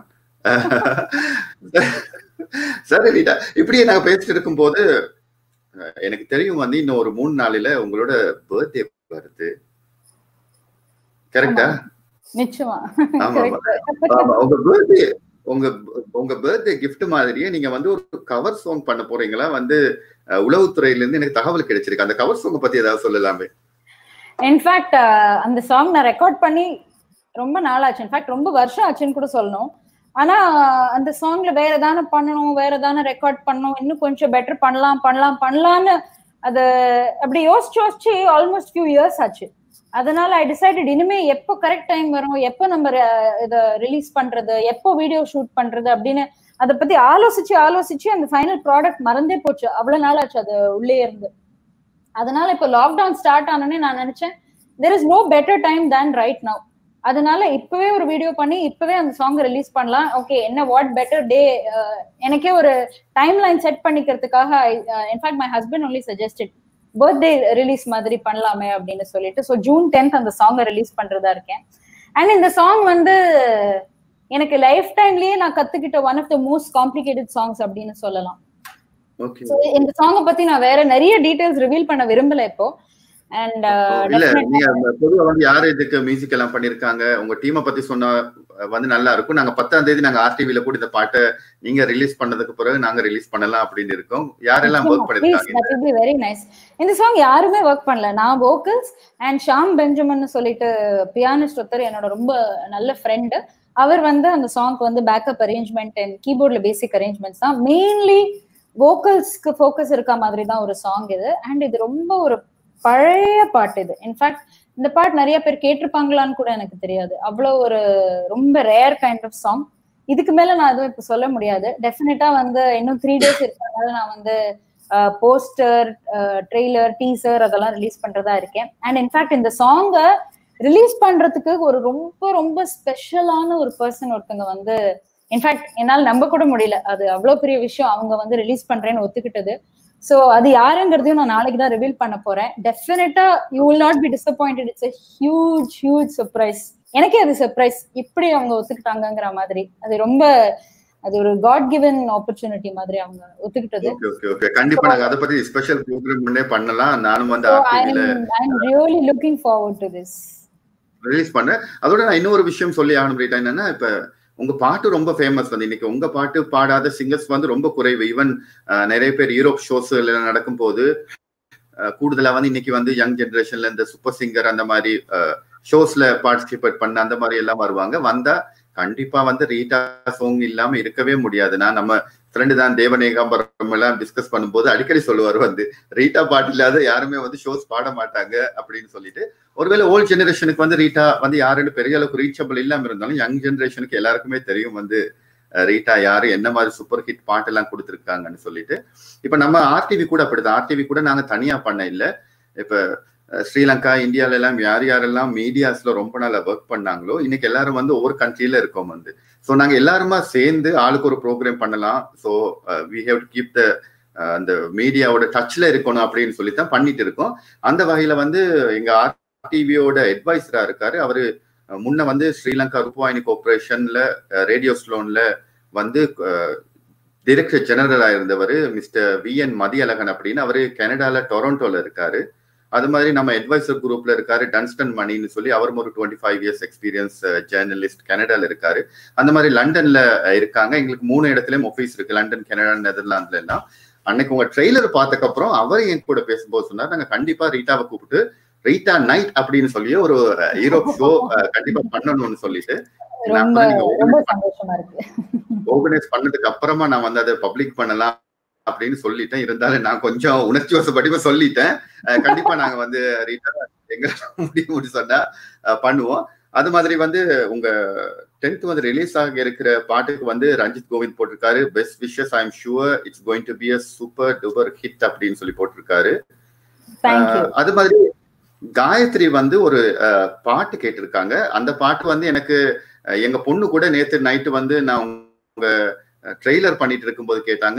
சரி ரீட்டா இப்படியே நாங்க பேசிட்டு இருக்கும்போது அஹ், எனக்கு தெரியும் வந்து இன்னும் ஒரு மூணு நாளில உங்களோட பர்த்டே வருது கரெக்டா நிச்சயமா ஆமா, ஆமா. Correct. ஆமா உங்க பர்த்டே உங்க உங்க பர்த்டே gift மாதிரியே நீங்க வந்து ஒரு கவர் சாங் பண்ண போறீங்களா வந்து அஹ், உளவுத்துறையில இருந்து எனக்கு தகவல் கிடைச்சிருக்கு அந்த கவர் சாங் பத்தி ஏதாவது சொல்லலாமே இன்ஃபேக்ட் அந்த சாங் நான் ரெக்கார்ட் பண்ணி ரொம்ப நாள் ஆச்சு இன்ஃபேக்ட் ரொம்ப வருஷம் ஆச்சுன்னு கூட சொல்லணும் ஆனா அந்த சாங்ல வேற ஏதான பண்ணணும் வேற ஏதான ரெக்கார்ட் பண்ணணும் இன்னும் கொஞ்சம் பெட்டர் பண்ணலாம் பண்ணலாம் பண்ணலாம்னு அது அப்படி யோசிச்சு யோசிச்சு ஆல்மோஸ்ட் ஃபியூ இயர்ஸ் ஆச்சு அதனால ஐ டிசைடட் இனிமே எப்போ கரெக்ட் டைம் வரும் எப்போ நம்ம அஹ், இத ரிலீஸ் பண்றது எப்போ வீடியோ ஷூட் பண்றது அப்படின்னு அதை பத்தி ஆலோசிச்சு ஆலோசிச்சு அந்த ஃபைனல் ப்ராடக்ட் மறந்தே போச்சு அவ்வளவு நாள் ஆச்சு அது உள்ளே இருந்து அதனால இப்போ லாக்டவுன் ஸ்டார்ட் ஆனோடனே நான் நினைச்சேன் there is no better time than right now அதனால இப்பவே ஒரு வீடியோ பண்ணி இப்பவே அந்த சாங் ரிலீஸ் பண்ணலாம் ஓகே என்ன வாட் பெட்டர் டே எனக்கே ஒரு டைம் லைன் செட் பண்ணிக்கிறதுக்காக in fact my husband only suggested birthday release மாதிரி பண்ணலாமே அப்படின்னு சொல்லிட்டு ஸோ ஜூன் டென்த் அந்த சாங்கை ரிலீஸ் பண்றதா இருக்கேன் அண்ட் இந்த சாங் வந்து எனக்கு லைஃப் டைம்லயே நான் கத்துக்கிட்ட one of the most complicated songs அப்படின்னு சொல்லலாம் ஓகே So, இந்த சாங்கை பத்தி நான் வேற நிறைய டீடைல்ஸ் ரிவீல் பண்ண விரும்பல இப்போ அண்ட் இல்ல நீங்க பொதுவா வந்து யாரு இதுக்கு மியூசிக் எல்லாம் பண்ணிருக்காங்க உங்க டீமை பத்தி சொன்னா அஹ், வந்து நல்லா இருக்கும் நாங்க பத்தாம் தேதி நாங்க ஆர்டிவில கூட இந்த பாட்டை நீங்க ரிலீஸ் பண்ணதுக்கு பிறகு நாங்க ரிலீஸ் பண்ணலாம் அப்படின்னு இருக்கோம் யாரெல்லாம் ஒர்க் பண்ணிருக்காங்க வெரி நைஸ் இந்த சாங் யாருமே ஒர்க் பண்ணல நான் வோக்கல்ஸ் அண்ட் ஷாம் பெஞ்சமன் சொல்லிட்டு பியானிஸ்ட் ஒருத்தர் என்னோட ரொம்ப நல்ல ஃப்ரெண்டு அவர் வந்து அந்த சாங்க்கு வந்து பேக்கப் அரேஞ்ச்மெண்ட் அண்ட் கீபோர்ட்ல பேசிக் அரேஞ்ச்மெண்ட்ஸ் தான் மெயின்லி வோக்கல்ஸ்க்கு ஃபோக்கஸ் இருக்க மாதிரி தான் ஒரு சாங் இது அண்ட் இது ரொம்ப ஒரு பழைய பாட்டு இது இன்ஃபேக்ட் இந்த பாட்டு நிறைய பேர் கேட்டிருப்பாங்களான்னு கூட எனக்கு தெரியாது அவ்வளோ ஒரு ரொம்ப ரேர் கைண்ட் ஆஃப் சாங் இதுக்கு மேல நான் எதுவும் இப்ப சொல்ல முடியாது டெஃபினட்டா வந்து இன்னும் த்ரீ டேஸ் இருக்கிறதுனால நான் வந்து போஸ்டர் ட்ரெய்லர் டீசர் அதெல்லாம் ரிலீஸ் பண்றதா இருக்கேன் அண்ட் இன்ஃபேக்ட் இந்த சாங்கை ரிலீஸ் பண்றதுக்கு ஒரு ரொம்ப ரொம்ப ஸ்பெஷலான ஒரு பர்சன் ஒருத்தங்க வந்து இன்ஃபேக்ட் என்னால் நம்ப கூட முடியல அது அவ்வளவு பெரிய விஷயம் அவங்க வந்து ரிலீஸ் பண்றேன்னு ஒத்துக்கிட்டது சோ அது யாருங்கிறதையும் நான் நாளைக்கு தான் ரிவீல் பண்ண போறேன் definitely you will not be disappointed it's a huge huge surprise எனக்கே அது சர்ப்ரைஸ் இப்படி அவங்க ஒத்துக்கிட்டாங்கங்கிற மாதிரி அது ரொம்ப அது ஒரு காட் கிவன் ஆப்பர்ச்சுனிட்டி மாதிரி அவங்க ஒத்துக்கிட்டது ஓகே ஓகே ஓகே கண்டிப்பா நாங்க அதை பத்தி ஸ்பெஷல் ப்ரோக்ராம் முன்னே பண்ணலாம் நானும் வந்து So I ஆர்டிவில am I'm really looking forward to this. Release பண்ணேன் அதோட நான் இன்னொரு விஷயம் சொல்லி ஆகணும் ரீட்டா என்னன்னா இப்ப உங்க பாட்டு ரொம்ப ஃபேமஸ் வந்து இன்னைக்கு உங்க பாட்டு பாடாத சிங்கர்ஸ் வந்து ரொம்ப குறைவு ஈவன் நிறைய பேர் யூரோப் ஷோஸ் நடக்கும் போது அஹ், கூடுதலா வந்து இன்னைக்கு வந்து யங் ஜெனரேஷன்ல இந்த சூப்பர் சிங்கர் அந்த மாதிரி ஷோஸ்ல பார்ட்டிசிபேட் பண்ண அந்த மாதிரி எல்லாம் வருவாங்க வந்தா கண்டிப்பா வந்து ரீட்டா சாங் இல்லாம இருக்கவே முடியாது நான் நம்ம ஃப்ரெண்டு தான் தேவநேகாம்பரம் எல்லாம் டிஸ்கஸ் பண்ணும்போது அடிக்கடி சொல்லுவார் வந்து ரீட்டா பாட்டு இல்லாத யாருமே வந்து ஷோஸ் பாட மாட்டாங்க அப்படின்னு சொல்லிட்டு ஒருவேளை ஓல்ட் ஜெனரேஷனுக்கு வந்து ரீட்டா வந்து யாருன்னு பெரிய அளவுக்கு ரீச்சபிள் இல்லாம இருந்தாலும் யங் ஜெனரேஷனுக்கு எல்லாருக்குமே தெரியும் வந்து அஹ், ரீட்டா யாரு என்ன மாதிரி சூப்பர் ஹிட் பாட்டு எல்லாம் கொடுத்துருக்காங்கன்னு சொல்லிட்டு இப்ப நம்ம ஆர்டிவி கூட அப்படிதான் ஆர்டிவி கூட நாங்க தனியா பண்ண இல்ல இப்ப அஹ், ஸ்ரீலங்கா இந்தியால எல்லாம் யார் யாரெல்லாம் மீடியாஸ்ல ரொம்ப நாளா ஒர்க் பண்ணாங்களோ இன்னைக்கு எல்லாரும் வந்து ஒவ்வொரு கண்ட்ரியில இருக்கோம் வந்து ஸோ நாங்க எல்லாருமா சேர்ந்து ஆளுக்கு ஒரு ப்ரோக்ராம் பண்ணலாம் so we have to keep the அந்த மீடியாவோட டச்ல இருக்கணும் அப்படின்னு சொல்லி தான் பண்ணிட்டு இருக்கோம் அந்த வகையில வந்து எங்க ஆர்டிவியோட அட்வைசரா இருக்காரு அவரு அஹ், முன்ன வந்து ஸ்ரீலங்கா ரூபாயினி கோஆபரேஷன்ல ரேடியோ ஸ்லோன்ல வந்து டைரக்டர் ஜெனரலா இருந்தவர் மிஸ்டர் வி என் மதியழகன் அப்படின்னு அவரு கனடால டொரண்டோல இருக்காரு அது மாதிரி நம்ம அட்வைசர் குரூப்ல இருக்காரு டன்ஸ்டன் மணின்னு சொல்லி அவரும் ஒரு twenty five years experience journalist கனடால இருக்காரு அந்த மாதிரி லண்டன்ல அஹ், இருக்காங்க எங்களுக்கு மூணு இடத்துலயும் ஆஃபீஸ் இருக்கு லண்டன் கனடா நெதர்லாந்துல எல்லாம் அன்னைக்கு உங்க ட்ரெய்லர் பார்த்ததுக்கு அப்புறம் அவர் என் கூட பேசும்போது சொன்னார் நாங்க கண்டிப்பா ரீட்டாவை கூப்பிட்டு ரீட்டா நைட் அப்படின்னு சொல்லி ஒரு யூரோப் ஷோ கண்டிப்பா பண்ணணும்னு சொல்லிட்டு நான் ரொம்ப அப்பதான் நீங்க ரொம்ப சந்தோஷமா இருக்கு ஆர்கனைஸ் பண்ணதுக்கு அப்புறமா நான் வந்து அதை பப்ளிக் பண்ணலாம் அப்படின்னு சொல்லிட்டேன் இருந்தாலும் நான் கொஞ்சம் உணர்ச்சி வசப்படிவா சொல்லிட்டேன் அஹ் கண்டிப்பா நாங்க வந்து ரீட்டா எங்க முடியும் சொன்னா அஹ் பண்ணுவோம் அது மாதிரி வந்து உங்க டென்த் வந்து ரிலீஸ் ஆக இருக்கிற பாட்டுக்கு வந்து ரஞ்சித் கோவிந்த் போட்டிருக்காரு best wishes I am sure it's going to be a super duper hit அப்படின்னு சொல்லி போட்டிருக்காரு தேங்க்யூ அஹ் அது மாதிரி காயத்ரி வந்து ஒரு அஹ், பாட்டு கேட்டிருக்காங்க அந்த பாட்டு வந்து எனக்கு அஹ், எங்க பொண்ணு கூட நேத்து நைட்டு வந்து நான் உங்க ட்ரெய்லர் பண்ணிட்டு இருக்கும்போது கேட்டாங்க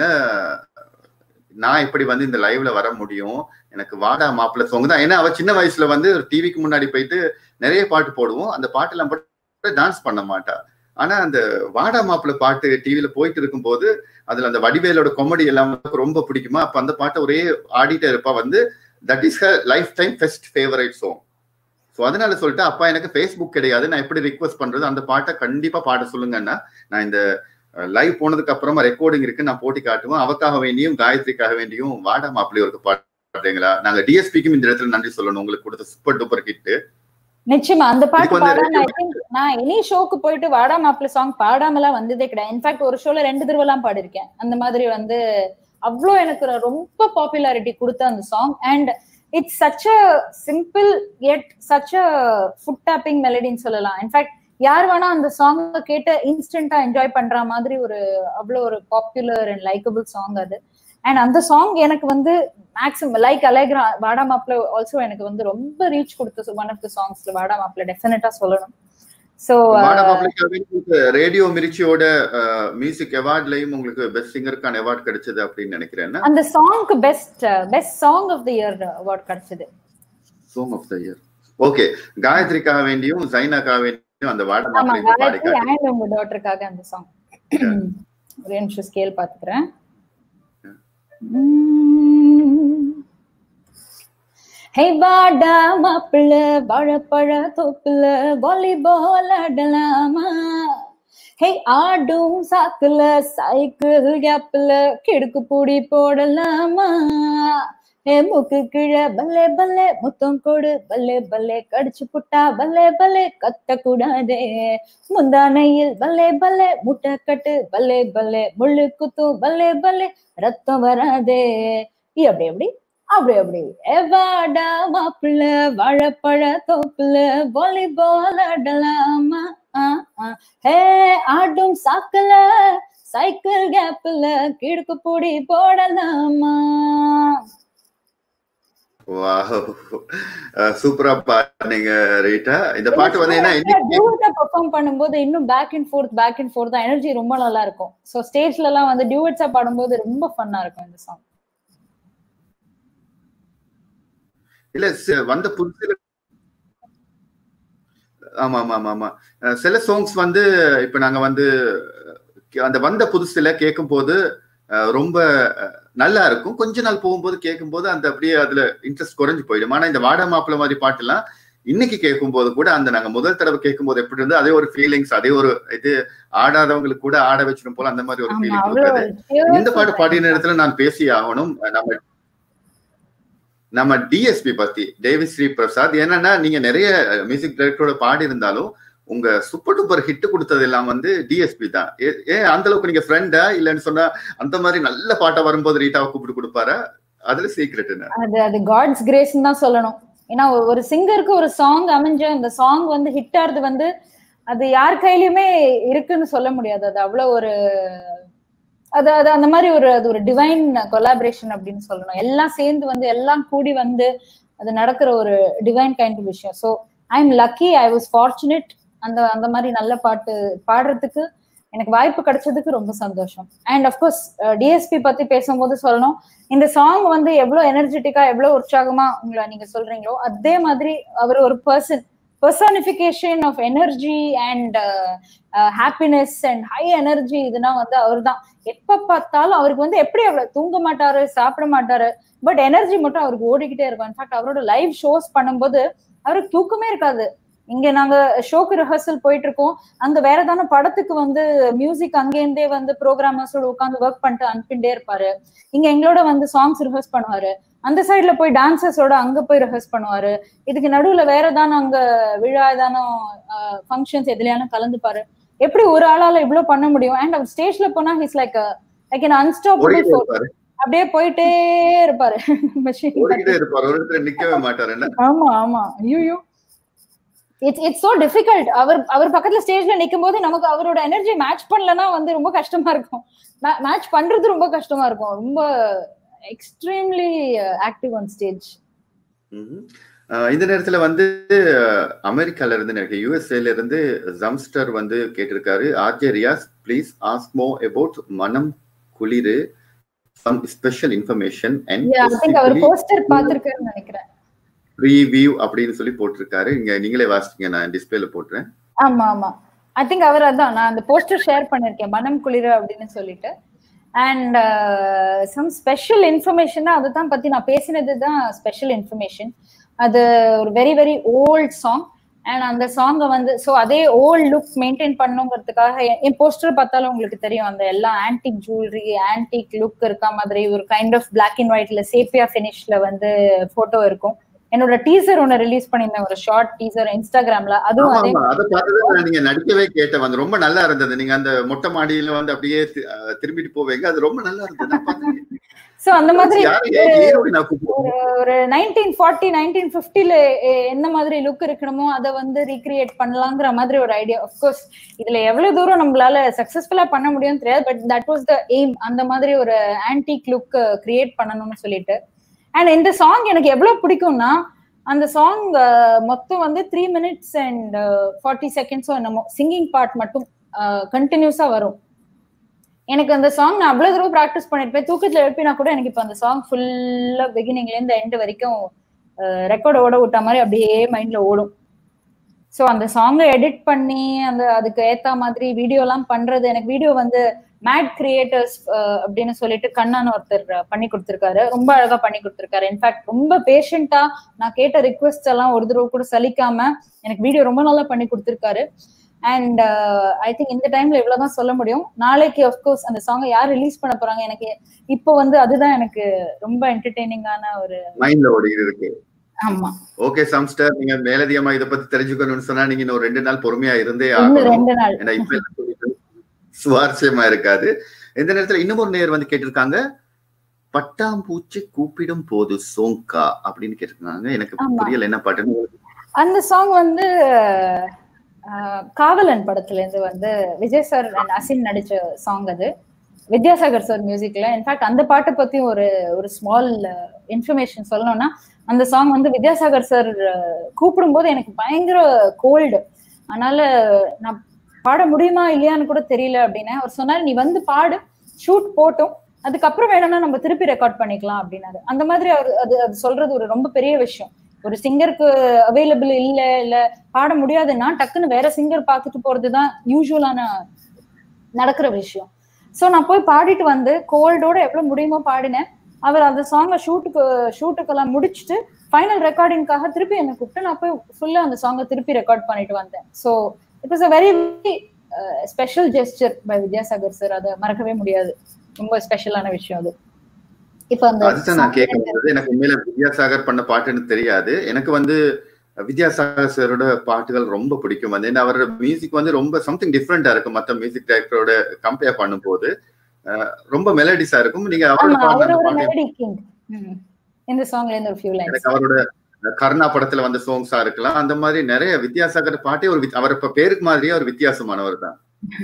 நான் இப்படி வந்து இந்த லைவ்ல வர முடியும் எனக்கு வாடா மாப்பிள்ள சாங் தான் ஏன்னா அவ சின்ன வயசுல வந்து டிவிக்கு முன்னாடி போயிட்டு நிறைய பாட்டு போடுவோம் அந்த பாட்டெல்லாம் போட்டு டான்ஸ் பண்ண மாட்டா ஆனா அந்த வாடா மாப்பிள்ள பாட்டு டிவில போயிட்டு இருக்கும்போது அதுல அந்த வடிவேலோட காமெடி எல்லாம் வந்து ரொம்ப பிடிக்குமா அப்ப அந்த பாட்டை ஒரே ஆடிட்டே இருப்பா வந்து that is her lifetime best favourite song so அதனால சொல்லிட்டு அப்பா எனக்கு ஃபேஸ்புக் கிடையாது நான் எப்படி ரிக்வஸ்ட் பண்றது அந்த பாட்டை கண்டிப்பா பாட சொல்லுங்கன்னா நான் இந்த லைவ் போனதுக்கு அப்புறமா ரெக்கார்டிங் இருக்கு நான் போட்டி காட்டுவேன் அவக்காக வேண்டியும் காயத்ரிக்காக வேண்டியும் வாடா மாப்பிள்ளை ஒரு பாடுறீங்களா நாங்க டிஎஸ்பிக்கும் இந்த இடத்துல நன்றி சொல்லணும் உங்களுக்கு கொடுத்த சூப்பர் டூப்பர் ஹிட் நிச்சயமா அந்த பாட்டு இதுக்கு வந்து பாடாம ஐ திங்க் நான் எனி ஷோக்கு போயிட்டு வாடா மாப்பிள்ள சாங் பாடாமலாம் வந்ததே கிடையாது இன்ஃபேக்ட் ஒரு ஷோல ரெண்டு தடவைலாம் பாடிருக்கேன் அந்த மாதிரி வந்து அவ்வளோ எனக்கு ரொம்ப பாப்புலாரிட்டி கொடுத்த அந்த song and it's such a simple yet such a foot tapping மெலடின்னு சொல்லலாம் இன்ஃபேக்ட் யார் வேணா அந்த சாங் கேட்டு இன்ஸ்டன்டா என்ஜாய் பண்ற மாதிரி ஒரு அவ்வளோ ஒரு பாப்புலர் அண்ட் லைக்கபிள் சாங் அது அண்ட் அந்த சாங் எனக்கு வந்து மேக்ஸிமம் லைக் அலேக்ரா வாடா மாப்பிள்ள ஆல்சோ எனக்கு வந்து ரொம்ப ரீச் கொடுத்த ஒன் ஆஃப் த சாங்ஸ்ல வாடா மாப்பிள்ள டெஃபினட்டா சொல்லணும் ஸோ வாடா மாப்பிள்ளைக்காக உங்களுக்கு ரேடியோ மிர்ச்சியோட மியூசிக் அவார்ட்லயும் உங்களுக்கு பெஸ்ட் சிங்கருக்கான அவார்ட் கிடைச்சது அப்படின்னு நினைக்கிறேன் அந்த சாங்க்கு best best song of the year award கிடைச்சது song of the year okay காயத்ரிக்காக வேண்டியும் ஜைனாக்காக வேண்டியும் அந்த வாடா ஆமா மாப்பிள்ளை பாடி காயத்ரி காட்டு அண்ட் உங்க டாட்டருக்காக அந்த சாங் ஒரே நிமிஷம் ஸ்கேல் பாத்துக்கிறேன் ஹே வாடா மாப்பிள்ள வாழைப்பழ தோப்புல வாலிபால் ஆடலாமா ஹே ஆடும் சாக்குல சைக்கிள் கேப்ல கிடுக்கு பூடி போடலாமா ஹே மூக்கு கீழே பல்லே பல்லே முத்தம் கொடு பல்லே பல்லே கடிச்சு புட்டா பல்லே பல்லே கத்த கூடாதே முந்தானையில் பல்லே பல்லே முட்டை கட்டு பல்லே பல்லே முள்ளு குத்தும் பல்லே பல்லே ரத்தம் வராதே இ அப்படி எப்படி அப்படி அப்படி ஏ வாடா மாப்பிள்ள வாழைப்பழ தோப்புல வாலிபால் ஆடலாமா ஆ, ஆ. ஹே ஆடும் சாக்கல சைக்கிள் கேப்ல கிடுக்கு பூடி போடலாமா சூப்பரா பாடுனீங்க ரீட்டா இந்த பாட்டு வந்து என்ன இன்னைக்கு பெர்ஃபார்ம் பண்ணும்போது இன்னும் back and forth back and forth energy ரொம்ப நல்லா இருக்கும் சோ ஸ்டேஜ்ல எல்லாம் வந்து டியூட்ஸா பாடும்போது ரொம்ப ஃபன்னா இருக்கும் இந்த சாங் இல்ல சி- வந்த புதுசுல ஆமா ஆமா ஆமா ஆமா அஹ் சில சாங்ஸ் வந்து இப்ப நாங்க வந்து அஹ் அந்த வந்த புதுசுல கேட்கும் போது அஹ் ரொம்ப அஹ் நல்லா இருக்கும் கொஞ்ச நாள் போகும்போது கேட்கும்போது அந்த அப்படியே அதுல இன்ட்ரெஸ்ட் குறைஞ்சு போயிடும் ஆனா இந்த வாடா மாப்பிள்ள மாதிரி பாட்டுலாம் இன்னைக்கு கேட்கும்போது கூட அந்த நாங்க முதல் தடவை கேட்கும்போது எப்படி இருந்தோ அதே ஒரு ஃபீலிங்ஸ் அதே ஒரு இது ஆடாதவங்களுக்கு கூட ஆட வச்சிடும் போல அந்த மாதிரி ஒரு ஆமா ஃபீலிங் அவ்வளவு கொடுக்குது இந்த பாட்டு பாடின இடத்துல நான் பேசி ஆகணும் நம்ம நம்ம டிஎஸ்பி பத்தி டேவிஸ் ஸ்ரீ பிரசாத் என்னன்னா நீங்க நிறைய மியூசிக் டைரக்டரோட பாடி இருந்தாலும் உங்க சூப்பர் டூப்பர் ஹிட் கொடுத்தது எல்லாம் வந்து டிஎஸ்பி தான் ஏ- ஏன் அந்த அளவுக்கு நீங்க ஃப்ரெண்டா இல்லைன்னு சொன்னா அந்த மாதிரி நல்ல பாட்டா வரும்போது ரீட்டாவை கூப்பிட்டு கொடுப்பாரா அதுல சீக்ரெட் என்ன அது அது காட்ஸ் கிரேஸ் தான் சொல்லணும் ஏன்னா ஒரு- ஒரு சிங்கருக்கு ஒரு சாங் அமைஞ்ச அந்த சாங் வந்து ஹிட் ஆறது வந்து அது யார் கையிலயுமே இருக்குன்னு சொல்ல முடியாது அது அவ்வளவு ஒரு அது அது அந்த மாதிரி ஒரு அது ஒரு டிவைன் கொலாபரேஷன் அப்படின்னு சொல்லணும் எல்லாம் சேர்ந்து வந்து எல்லாம் கூடி வந்து அது நடக்கிற ஒரு டிவைன் கைண்ட் விஷயம் so I am lucky I was fortunate அந்த அந்த மாதிரி நல்ல பாட்டு பாடுறதுக்கு எனக்கு வாய்ப்பு கிடைச்சதுக்கு ரொம்ப சந்தோஷம் அண்ட் அஃப்கோர்ஸ் டிஎஸ்பி பத்தி பேசும்போது சொல்லணும் இந்த சாங் வந்து எவ்வளவு எனர்ஜெட்டிக்கா எவ்வளவு உற்சாகமா உங்களை நீங்க சொல்றீங்களோ அதே மாதிரி அவர் ஒரு person personification of energy and happiness and high energy இதுனா வந்து அவர் தான் எப்ப பார்த்தாலும் அவருக்கு வந்து எப்படி அவ்வளவு தூங்க மாட்டாரு சாப்பிட மாட்டாரு பட் எனர்ஜி மட்டும் அவருக்கு ஓடிக்கிட்டே இருக்கும் இன்ஃபேக்ட் அவரோட லைவ் ஷோஸ் பண்ணும்போது அவருக்கு தூக்கமே இருக்காது இங்க நாங்க ஷோக்கு ரிஹர்சல் போயிட்டு இருக்கோம் அங்க வேற ஏதான படத்துக்கு வந்து மியூசிக் அங்கேருந்தே வந்து ப்ரோக்ராமர்ஸோட உட்காந்து ஒர்க் பண்ணிட்டு அனுப்பிண்டே இருப்பாரு இங்க எங்களோட வந்து சாங்ஸ் ரிஹர்ஸ் பண்ணுவாரு அந்த சைட்ல போய் டான்சர்ஸோட அங்க போய் ரிஹர்ஸ் பண்ணுவாரு இதுக்கு நடுவுல வேற ஏதான அங்க விழா ஏதான ஃபங்க்ஷன்ஸ் எதுலயான கலந்துப்பாரு எப்படி ஒரு ஆளால இவ்வளவு பண்ண முடியும் அண்ட் அவர் ஸ்டேஜ்ல போனா his like like an unstoppable ஓடிக்கிட்டே இருப்பாரு அப்படியே போயிட்டே இருப்பாரு மெஷின் ஓடிக்கிட்டே இருப்பாரு ஒரு இடத்துல நிக்கவே மாட்டாரு என்ன ஆமா ஆமா ஐயோ இட்ஸ் இட்ஸ் சோ டிஃபிகல்ட் அவர் அவர் பக்கத்துல ஸ்டேஜ்ல நிக்கும் போது நமக்கு அவரோட எனர்ஜி மேட்ச் பண்ணலன்னா வந்து ரொம்ப கஷ்டமா இருக்கும் மேட்ச் பண்றது ரொம்ப கஷ்டமா இருக்கும் ரொம்ப எக்ஸ்ட்ரீம்லி ஆக்டிவ் ஆன் ஸ்டேஜ் ம்ஹும். அஹ் இந்த நேரத்துல வந்து அஹ், அமெரிக்கால இருந்து எனக்கு யூஎஸ்ஏல இருந்து ஜம்ஸ்டர் வந்து கேட்டிருக்காரு RJ Riyaz please ask more about Manam Kuliru some special information I think அவர் அண்ட் போஸ்டர் பாத்திருக்காருன்னு நினைக்கிறேன் ப்ரீவியூ அப்படின்னு சொல்லி போட்டிருக்காரு இங்க நீங்களே வாசிங்க நான் டிஸ்பிளேல போட்டுறேன் ஆமா ஆமா ஐ திங்க் அவர் அதான் நான் அந்த போஸ்டர் ஷேர் பண்ணிருக்கேன் மனம் குளிர அப்படின்னு சொல்லிட்டு அண்ட் சம் ஸ்பெஷல் இன்ஃபர்மேஷன் அதுதான் பத்தி நான் பேசினது தான் ஸ்பெஷல் இன்ஃபர்மேஷன் அது ஒரு very very old song and அந்த சாங்கை வந்து ஸோ அதே ஓல்ட் லுக் மெயின்டைன் பண்ணுங்கிறதுக்காக என்- என் போஸ்டர் பார்த்தாலும் உங்களுக்கு தெரியும் அந்த எல்லா ஆன்டிக் ஜுவல்லரி ஆன்டிக் லுக் இருக்க மாதிரி ஒரு கைண்ட் ஆஃப் பிளாக் அண்ட் ஒயிட்ல சேப்பியா ஃபினிஷ்ல வந்து போட்டோ இருக்கும் என்னோட டீசர் ஒன்னு ரிலீஸ் பண்ணியிருந்தேன் ஒரு ஷார்ட் டீசர் இன்ஸ்டாகிராம்ல அதுவும் ஆமா அதே ஆமா அதை பார்த்துதான் நீங்க நடிக்கவே கேட்டேன் வந்து ரொம்ப நல்லா இருந்தது நீங்க அந்த மொட்டை மாடியில வந்து அப்படியே தி- அஹ், திரும்பிட்டு போவீங்க அது ரொம்ப நல்லா இருந்தது நான் பார்த்தேன். சோ அந்த மாதிரி யாரு ஏ- ஹீரோவை நான் கூப்பிடுவேன். ஒரு ஒரு நைன்டீன் ஃபார்ட்டி நைன்டீன் ஃபிஃப்டில என்ன மாதிரி லுக் இருக்கணுமோ அதை வந்து ரீக்ரியேட் பண்ணலாங்கிற மாதிரி ஒரு ஐடியா கோர்ஸ் இதுல எவ்வளவு தூரம் நம்மளால சக்சஸ்ஃபுல்லா பண்ண முடியும்னு தெரியாது but that was the aim அந்த மாதிரி ஒரு ஆன்டிக் லுக் கிரியேட் பண்ணணும்னு சொல்லிட்டு அண்ட் இந்த சாங் எனக்கு எவ்வளவு பிடிக்கும்னா அந்த சாங் மொத்தம் வந்து த்ரீ மினிட்ஸ் அண்ட் ஃபார்ட்டி செகண்ட்ஸோ என்னமோ சிங்கிங் பார்ட் மட்டும் கண்டினியூஸா வரும் எனக்கு அந்த சாங் நான் அவ்வளவு தூரம் ப்ராக்டிஸ் பண்ணிருப்பேன் தூக்கத்துல எழுப்பினா கூட எனக்கு இப்ப அந்த சாங் ஃபுல்லா பிகினிங்ல இருந்து எண்ட் வரைக்கும் ரெக்கார்ட் ஓட விட்ட மாதிரி அப்படியே மைண்ட்ல ஓடும் ஸோ அந்த சாங்கை எடிட் பண்ணி அந்த அதுக்கு ஏத்த மாதிரி வீடியோ எல்லாம் பண்றது எனக்கு வீடியோ வந்து மேட் கிரியேட்டர்ஸ் அப்படின்னு சொல்லிட்டு கண்ணான்னு ஒருத்தர் பண்ணி கொடுத்திருக்காரு ரொம்ப அழகா பண்ணி கொடுத்திருக்காரு இன்ஃபேக்ட் ரொம்ப பேஷண்டா நான் கேட்ட ரிக்வெஸ்ட் எல்லாம் ஒரு தடவை கூட சலிக்காம எனக்கு வீடியோ ரொம்ப நல்லா பண்ணி கொடுத்திருக்காரு அண்ட் ஐ திங்க் இந்த டைம்ல இவ்வளவுதான் சொல்ல முடியும் நாளைக்கு அஃப்கோர்ஸ் அந்த சாங்கை யார் ரிலீஸ் பண்ண போறாங்க எனக்கு இப்போ வந்து அதுதான் எனக்கு ரொம்ப என்டர்டெய்னிங்கான ஒரு மைண்ட்ல ஓடிக்கிட்டு இருக்கு ஆமா ஓகே சம்ஸ்டர் நீங்க மேலதிகமா இத பத்தி தெரிஞ்சுக்கணும்னு சொன்னா நீங்க இன்னும் ரெண்டு நாள் பொறுமையா இருந்தே இன்னும் ஆகணும் ரெண்டு நாள் ஏன்னா இப்ப எல்லாம் சொல்லிட்டு சுவாரஸ்யமா இருக்காது இந்த நேரத்துல இன்னும் ஒரு நேர் வந்து கேட்டிருக்காங்க பட்டாம்பூச்சி கூப்பிடும் போது சோங்கா அப்படின்னு கேட்டிருக்காங்க எனக்கு ஆமா. புரியல என்ன பாட்டுன்னு அந்த சாங் வந்து அஹ், காவலன் படத்துல இருந்து வந்து விஜய் சார் அண்ட் அசின் நடிச்ச சாங் அது வித்யாசாகர் சார் மியூசிக்ல இன்ஃபேக்ட் அந்த பாட்டை பத்தி ஒரு ஒரு ஸ்மால் இன்ஃபர்மேஷன் சொல்லணும்னா அந்த சாங் வந்து வித்யாசாகர் சார் கூப்பிடும்போது எனக்கு பயங்கர கோல்டு அதனால நான் பாட முடியுமா இல்லையான்னு கூட தெரியல அப்படின்னு அவர் சொன்னாரு நீ வந்து பாடு ஷூட் போட்டோம் அதுக்கப்புறம் வேணும்னா நம்ம திருப்பி ரெக்கார்ட் பண்ணிக்கலாம் அப்படின்னாரு அந்த மாதிரி அவர் அது அது சொல்றது ஒரு ரொம்ப பெரிய விஷயம் ஒரு சிங்கருக்கு அவைலபிள் இல்ல இல்ல பாட முடியாதுன்னா டக்குன்னு வேற சிங்கர் பார்த்துட்டு போறதுதான் யூஸ்வலான நடக்கிற விஷயம் சோ நான் போய் பாடிட்டு வந்து கோல்டோட எவ்வளவு முடியுமோ பாடினேன் அவர் அந்த சாங்கை ஷூட்டுக்கு ஷூட்டுக்கெல்லாம் முடிச்சுட்டு ஃபைனல் ரெக்கார்டிங்காக திருப்பி என்னை கூப்பிட்டு நான் போய் ஃபுல்லா அந்த சாங்கை திருப்பி ரெக்கார்ட் பண்ணிட்டு வந்தேன் so it was a very special gesture by Vidyasagar sir அதை மறக்கவே முடியாது ரொம்ப ஸ்பெஷலான விஷயம் அது இப்ப அந்த அதுதான் நான் கேட்க வந்தது எனக்கு உண்மையில வித்யாசாகர் பண்ண பாட்டுன்னு தெரியாது எனக்கு வந்து வித்யாசாகர் சாரோட பாட்டுகள் ரொம்ப பிடிக்கும் வந்து ஏன்னா அவரோட மியூசிக் வந்து ரொம்ப சம்திங் டிஃப்ரெண்டா இருக்கும் மத்த மியூசிக் டைரக்டரோட கம்பேர் பண்ணும்போது அஹ், ரொம்ப மெலடிஸா இருக்கும் நீங்க அவரோட ஆமா பாடுன அவர் அந்த ஒரு பாட்டு மெலடி கிங் இந்த சாங்ல இருந்து ஒரு ஃபியூ லைன்ஸ் எனக்கு அவரோட கர்ணா படத்துல வந்த சாங்ஸா இருக்கலாம் அந்த மாதிரி நிறைய வித்யாசாகர் பாட்டே ஒரு வித்- அவர் இப்ப பேருக்கு மாதிரியே ஒரு வித்தியாசமானவர் தான்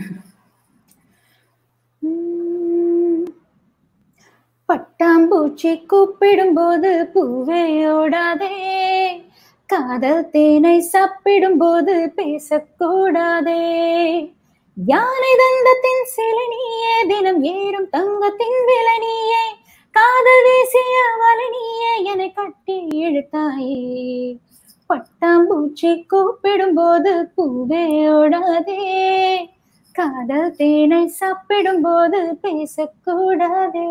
பட்டாம்பூச்சி கூப்பிடும் போது பூவே ஓடாதே காதல் தேனை சாப்பிடும் போது பேசக்கூடாதே யானை தந்தத்தின் சிலை நீயே தினம் ஏறும் தங்கத்தின் விலை நீயே காதல் வீசிய வலை நீயே என்னை கட்டி இழுத்தாயே பட்டாம்பூச்சி கூப்பிடும் போது பூவே ஓடாதே காதல் தேனை சாப்பிடும் போது பேசக்கூடாதே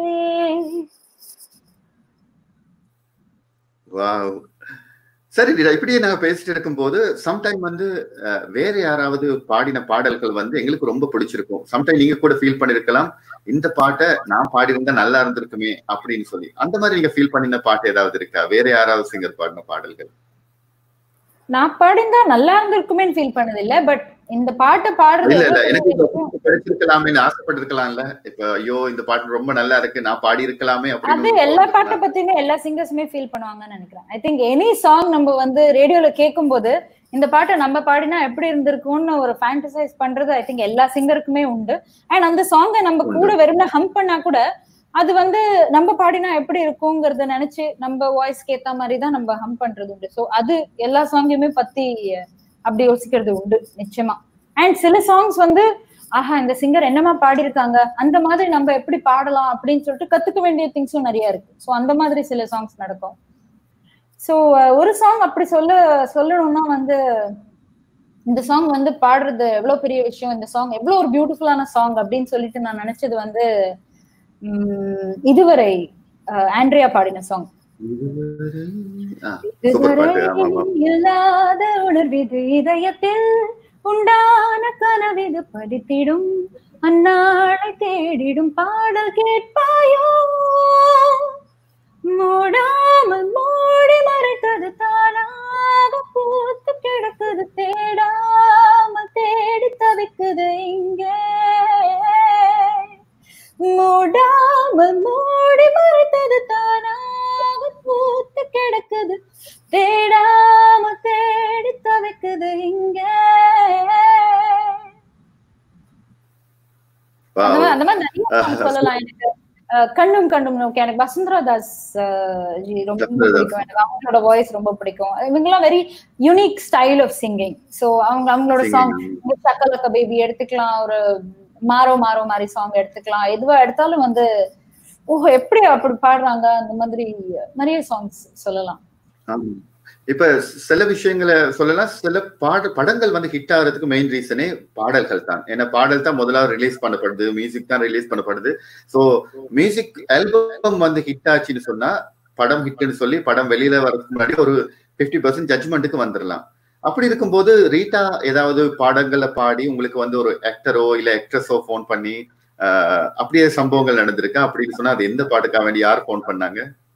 வாவ் சரி ரீடா இப்படியே நாங்க பேசிட்டு இருக்கும்போது சம்டைம் வந்து அஹ், வேற யாராவது பாடின பாடல்கள் வந்து எங்களுக்கு ரொம்ப பிடிச்சிருக்கும் சம்டைம் நீங்க கூட ஃபீல் பண்ணிருக்கலாம் இந்த பாட்டை நான் பாடியிருந்தா நல்லா இருந்திருக்குமே அப்படின்னு சொல்லி அந்த மாதிரி நீங்க ஃபீல் பண்ணின பாட்டு ஏதாவது இருக்கா வேற யாராவது சிங்கர் பாடின பாடல்கள் நான் பாடிந்தா நல்லா இருந்திருக்குமேன்னு ஃபீல் பண்ணது இல்ல பட் இந்த பாட்டை பாடுறது இல்ல இல்ல எவ்வளவு எனக்கு இந்த இருக்கும். பாட்டு கிடைச்சிருக்கலாமே ஆசைப்பட்டிருக்கலாம்ல இப்ப ஐயோ இந்த பாட்டு ரொம்ப நல்லா இருக்கு நான் பாடி இருக்கலாமே அது அப்படின்னு எல்லா பாட்டை பத்தியுமே எல்லா சிங்கர்ஸுமே ஃபீல் பண்ணுவாங்கன்னு நினைக்கிறேன் ஐ திங்க் எனி சாங் நம்ம வந்து ரேடியோல கேட்கும் போது இந்த பாட்டை நம்ம பாடினா எப்படி இருந்திருக்கும்னு ஒரு ஃபேண்டசைஸ் பண்றது ஐ திங்க் எல்லா சிங்கருக்குமே உண்டு அண்ட் அந்த சாங்கை நம்ம உண்டு. கூட வெறும்னா ஹம் பண்ணா கூட அது வந்து நம்ம பாடினா எப்படி இருக்குங்கிறத நினைச்சு நம்ம வாய்ஸ்க்கு ஏத்த மாதிரி தான் நம்ம ஹம் பண்றது உண்டு ஸோ அது எல்லா சாங்கையுமே பத்தி அப்படி யோசிக்கிறது உண்டு நிச்சயமா அண்ட் சில சாங்ஸ் வந்து ஆஹா இந்த சிங்கர் என்னமா பாடியிருக்காங்க அந்த மாதிரி நம்ம எப்படி பாடலாம் அப்படின்னு சொல்லிட்டு கத்துக்க வேண்டிய திங்ஸும் நிறைய இருக்கு ஸோ அந்த மாதிரி சில சாங்ஸ் நடக்கும் ஸோ ஒரு சாங் அப்படி சொல்ல சொல்லணும்னா வந்து இந்த சாங் வந்து பாடுறது எவ்வளவு பெரிய விஷயம் இந்த சாங் எவ்வளவு ஒரு பியூட்டிஃபுல்லான சாங் அப்படின்னு சொல்லிட்டு நான் நினைச்சது வந்து உம், இதுவரை அஹ், ஆண்ட்ரியா பாடின சாங் ஆ, சூப்பர் பாட்டு ஆமா ஆமா இல்லாத உணர்விது இதயத்தில் உண்டான கனவிது படித்திடும் அந்நாளை தேடிடும் பாடல் கேட்பாயோ மூடாமல் மூடி மறைத்தது தானாக பூத்து கிடக்குது தேடாமல் தேடி தவிக்குது இங்கே மூடாமல் மூடி மறைத்தது தானாக பூத்து கிடக்குது தேடாம தேடி தவிக்குது இங்கே அந்த Wow. மாதிரி- அந்த மாதிரி நிறைய songs சொல்லலாம் எனக்கு அஹ், கண்ணும் கண்ணும் நோக்கி எனக்கு வசுந்தரா தாஸ் அஹ், ஜி ரொம்ப ரொம்ப வசுந்தரா தாஸ். பிடிக்கும் எனக்கு அவங்களோட வாய்ஸ் ரொம்ப பிடிக்கும் இவங்கெல்லாம் very unique style of singing so அவங்க அவங்களோட சாங் Singing. சக்கலக்க பேபி எடுத்துக்கலாம் ஒரு மாறோ மாறோ மாதிரி சாங் எடுத்துக்கலாம் எதுவா எடுத்தாலும் வந்து ஓஹோ எப்படி அப்படி பாடுறாங்க அந்த மாதிரி நிறைய சாங்ஸ் சொல்லலாம் ஆமா. இப்ப சில விஷயங்களை சொல்லலாம் சில பாட படங்கள் வந்து ஹிட் ஆகிறதுக்கு மெயின் ரீசனே பாடல்கள் தான் ஏன்னா பாடல் தான் முதலாவது ரிலீஸ் பண்ணப்படுது மியூசிக் தான் ரிலீஸ் பண்ணப்படுது சோ மியூசிக் ஆல்பம் வந்து ஹிட் ஆச்சுன்னு சொன்னா படம் ஹிட்னு சொல்லி படம் வெளியில வரதுக்கு முன்னாடி ஒரு 50% பர்சன்ட் ஜட்மெண்ட்டுக்கு வந்துடலாம் அப்படி இருக்கும்போது ரீட்டா ஏதாவது பாடங்களை பாடி உங்களுக்கு வந்து ஒரு ஆக்டரோ இல்ல ஆக்ட்ரஸோ ஃபோன் பண்ணி ஆஹ், அப்படியே சம்பவங்கள் நடந்திருக்கா அப்படின்னு சொன்னா அது எந்த பாட்டுக்காக வேண்டி யார் ஃபோன் பண்ணாங்க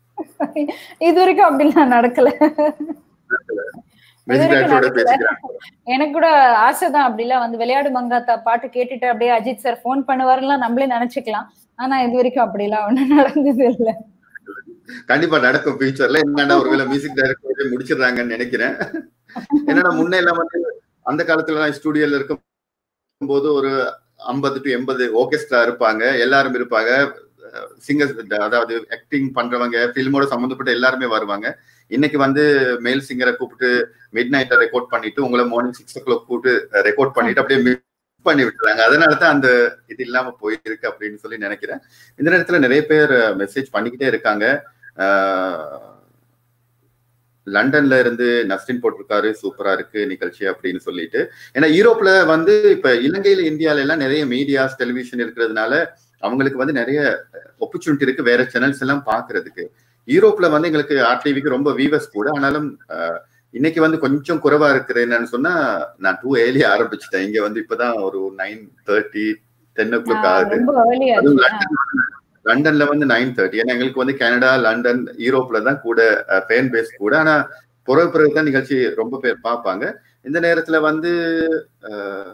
இது வரைக்கும் அப்படிலாம் நடக்கல மியூசிக் வரைக்கும் டைரக்டரோட நடக்கல. பேசிக்கிறாங்க எனக்கு கூட ஆசைதான் அப்படிலாம் வந்து விளையாடு மங்காத்தா பாட்டு கேட்டுட்டு அப்படியே அஜித் சார் ஃபோன் பண்ணுவாருலாம் நம்மளே நினைச்சுக்கலாம் ஆனா இது வரைக்கும் அப்படிலாம் ஒண்ணும் நடந்தது இல்ல கண்டிப்பா நடக்கும் ஃபியூச்சர்ல என்னன்னா ஒருவேளை மியூசிக் டைரக்டர் முடிச்சிடுறாங்கன்னு நினைக்கிறேன் என்னன்னா முன்ன எல்லாம் வந்து அந்த காலத்துல நான் ஸ்டுடியோல இருக்கும் போது ஒரு ஐம்பது டு எண்பது ஓர்கெஸ்ட்ரா இருப்பாங்க எல்லாரும் இருப்பாங்க சிங்கர்ஸ் அதாவது ஆக்டிங் பண்றவங்க ஃபில்மோட சம்மந்தப்பட்ட எல்லாருமே வருவாங்க இன்னைக்கு வந்து மேல் சிங்கரை கூப்பிட்டு மிட் நைட்ல ரெக்கார்ட் பண்ணிட்டு உங்களை மார்னிங் சிக்ஸ் ஓ கிளாக் கூப்பிட்டு ரெக்கார்ட் பண்ணிட்டு அப்படியே mix பண்ணி விட்டுறாங்க அதனால தான் அந்த இது இல்லாம போயிருக்கு அப்படின்னு சொல்லி நினைக்கிறேன் இந்த நேரத்துல நிறைய பேர் மெசேஜ் பண்ணிக்கிட்டே இருக்காங்க ஆஹ் லண்டன்ல இருந்து நஸ்டின் போட்டிருக்காரு சூப்பரா இருக்கு நிகழ்ச்சி அப்படின்னு சொல்லிட்டு ஏன்னா யூரோப்ல வந்து இப்ப இலங்கையில இந்தியால எல்லாம் நிறைய மீடியாஸ் டெலிவிஷன் இருக்கிறதுனால அவங்களுக்கு வந்து நிறைய ஆப்பர்ச்சுனிட்டி இருக்கு வேற சேனல்ஸ் எல்லாம் பாக்குறதுக்கு யூரோப்ல வந்து எங்களுக்கு ஆர்டிவிக்கு ரொம்ப வீவர்ஸ் கூட ஆனாலும் ஆஹ், இன்னைக்கு வந்து கொஞ்சம் குறைவா இருக்குது என்னன்னு சொன்னா நான் டூ ஏலி ஆரம்பிச்சிட்டேன் இங்க வந்து இப்பதான் ஒரு nine thirty ten o'clock ஆகுது ரொம்ப ஏர்லி அதுவும் ஆச்சு லண்டன் லண்டன்ல வந்து நைன் தேர்ட்டி ஏன்னா எங்களுக்கு வந்து கனடா லண்டன் யூரோப்ல தான் கூட ஃபேன் பேஸ் கூட ஆனா பிறகு பிறகு தான் நிகழ்ச்சி ரொம்ப பேர் பார்ப்பாங்க இந்த நேரத்துல வந்து அஹ்,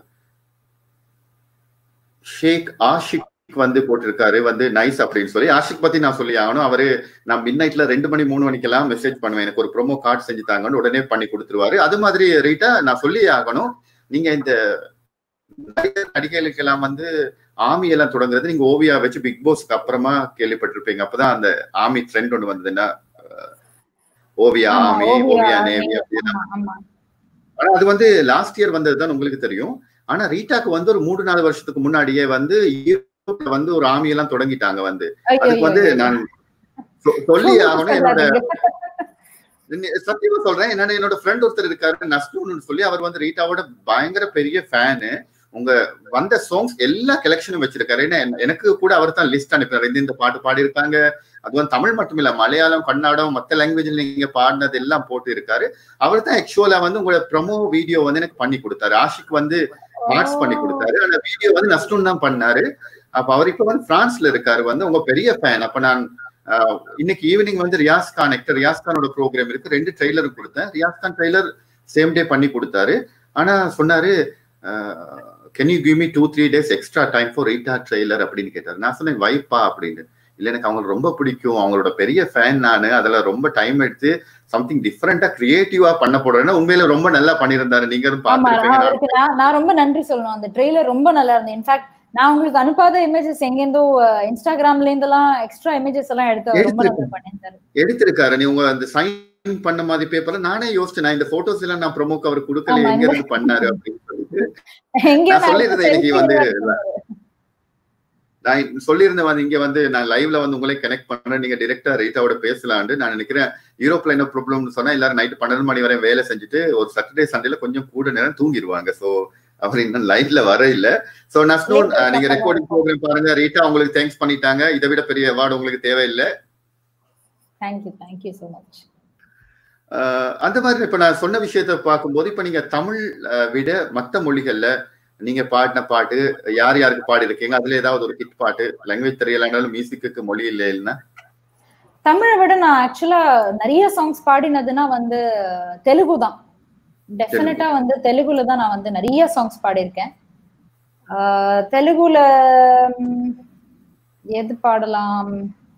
ஷேக் ஆஷிக் வந்து போட்டிருக்காரு வந்து நைஸ் அப்படின்னு சொல்லி ஆஷிக் பத்தி நான் சொல்லி ஆகணும் அவரு நான் மிட் நைட்ல ரெண்டு மணி மூணு மணிக்கெல்லாம் மெசேஜ் பண்ணுவேன் எனக்கு ஒரு ப்ரோமோ கார்டு செஞ்சு தாங்கன்னு உடனே பண்ணி கொடுத்துருவாரு அது மாதிரி ரீட்டா நான் சொல்லி ஆகணும் நீங்க இந்த நடிகர் நடிகைகளுக்கெல்லாம் வந்து ஆமி எல்லாம் தொடங்குறது நீங்க ஓவியா வச்சு பிக் பாஸ்க்கு அப்புறமா கேள்விப்பட்டிருப்பீங்க அப்பதான் அந்த ஆமி ட்ரெண்ட் ஒன்று வந்ததுன்னா அஹ், ஓவியா ஆமா, ஆமி ஓவியா, ஓவியா ஆமி. நேவி அப்படின்னு ஆமா, ஆமா. ஆனா அது வந்து லாஸ்ட் இயர் வந்ததுதான் உங்களுக்கு தெரியும் ஆனா ரீட்டாக்கு வந்து ஒரு மூணு நாலு வருஷத்துக்கு முன்னாடியே வந்து ஈரோப்ல வந்து ஒரு ஆமி எல்லாம் தொடங்கிட்டாங்க வந்து ஐயோ, அதுக்கு வந்து ஐயோ, நான் சொ- சொல்லி ஆகணும் என்னோட சொல்லாதீங்க. நீ- சத்தியமா சொல்றேன் என்னன்னா என்னோட ஃப்ரெண்ட் ஒருத்தர் இருக்காரு நஸ்லூன்னு சொல்லி அவர் வந்து ரீட்டாவோட பயங்கர பெரிய ஃபேனு உங்க வந்த சாங்ஸ் எல்லா கலெக்ஷனும் வச்சிருக்காரு ஏன்னா என- எனக்கு கூட அவர் தான் லிஸ்ட் அனுப்பினார் இந்த இந்த பாட்டு பாடி இருக்காங்க அது வந்து தமிழ் மட்டும் இல்ல மலையாளம் கன்னடம் மத்த லாங்குவேஜ்ல நீங்க பாடினது எல்லாம் போட்டு இருக்காரு அவர் தான் ஆக்சுவலா வந்து உங்களோட ப்ரொமோ வீடியோ வந்து எனக்கு பண்ணி கொடுத்தாரு ஆஷிக் வந்து பார்ட்ஸ் பண்ணி கொடுத்தாரு அந்த வீடியோ வந்து நஸ்லூன் தான் பண்ணாரு அப்ப அவர் இப்ப வந்து பிரான்ஸ்ல இருக்காரு வந்து உங்க பெரிய ஃபேன் அப்ப நான் ஆஹ், இன்னைக்கு ஈவினிங் வந்து ரியாஸ் கான் ஆக்டர் ரியாஸ் கானோட ப்ரோக்ராம் இருக்கு ரெண்டு ட்ரெய்லர் கொடுத்தேன் Riyaz Khan trailer same day பண்ணி கொடுத்தாரு ஆனா சொன்னாரு can you give me two three days extra time for Rita trailer அப்படின்னு கேட்டாரு நான் சொன்னேன் வைப்பா அப்படின்னு இல்ல எனக்கு அவங்களுக்கு ரொம்ப பிடிக்கும் அவங்களோட பெரிய ஃபேன் நானு அதுல ரொம்ப டைம் எடுத்து சம்திங் டிஃப்ரெண்டா கிரியேட்டிவா பண்ண போறேன்னா உண்மையில ரொம்ப நல்லா பண்ணியிருந்தாரு நீங்களும் ஆமா நான் பார்த்திருப்பீங்க அவருக்கு நான் நான் ரொம்ப நன்றி சொல்லணும் அந்த ட்ரெய்லர் ரொம்ப நல்லா இருந்தது இன்ஃபேக்ட் நான் உங்களுக்கு அனுப்பாத இமேஜஸ் எங்கேருந்தோ இன்ஸ்டாகிராம்ல இருந்தெல்லாம் எக்ஸ்ட்ரா இமேஜஸ் எல்லாம் எடுத்து அவர் ரொம்ப நல்லா பண்ணியிருந்தாரு எடுத்திருக்காரு நீ உங்க அந்த சைன் பண்ண மாதிரி பேப்பர்ல நானே யோசிச்சேன் நான் இந்த போட்டோஸ் எல்லாம் நான் ப்ரோமோக்கு அவர் கொடுக்கல ஆமா, எங்க இந்த- இருந்து பண்ணாரு அப்படின்னு சொல்லிட்டு எங்கேயோ நான் சொல்லியிருந்தேன் இன்னைக்கு selfie வந்து எடுத்து நான் சொல்லியிருந்தேன் வந்து இங்க வந்து நான் லைவ்ல வந்து உங்களே கனெக்ட் பண்றேன் நீங்க டிரெக்டா ரீட்டாவோட பேசலாம்னு நான் நினைக்கிறேன் யூரோப்ல என்ன ப்ராப்ளம்னு சொன்னா எல்லாரும் நைட் பன்னெண்டு மணி வரை வேலை செஞ்சுட்டு ஒரு சாட்டர்டே சண்டேல கொஞ்சம் கூட நேரம் தூங்கிடுவாங்க சோ அவர் இன்னும் லைவ்ல வர இல்ல சோ நஸ்னோன் Late நீங்க பண்ணலாம். ரெக்கார்டிங் ப்ரோக்ராம் பாருங்க ரீட்டா உங்களுக்கு தேங்க்ஸ் பண்ணிட்டாங்க இதை விட பெரிய அவார்டு உங்களுக்கு தேவையில்லை தேங்க்யூ தேங்க்யூ ஸோ மச் ஆஹ் அந்த மாதிரி இப்ப நான் சொன்ன விஷயத்த பார்க்கும்போது இப்ப நீங்க தமிழ் ஆஹ் விட மத்த மொழிகள்ல நீங்க பாடின பாட்டு யார் யாருக்கு பாடி இருக்கீங்க அதுல ஏதாவது ஒரு ஹிட் பாட்டு லாங்குவேஜ் தெரியலனாலும் மியூசிக்கு மொழி இல்லைன்னா தமிழை விட நான் ஆக்சுவலா நிறைய சாங்ஸ் பாடினதுன்னா வந்து தெலுங்கு தான் டெஃபினட்டா வந்து தெலுங்குல தான் நான் வந்து நிறைய சாங்ஸ் பாடியிருக்கேன் ஆஹ் தெலுங்குல ம், எது பாடலாம்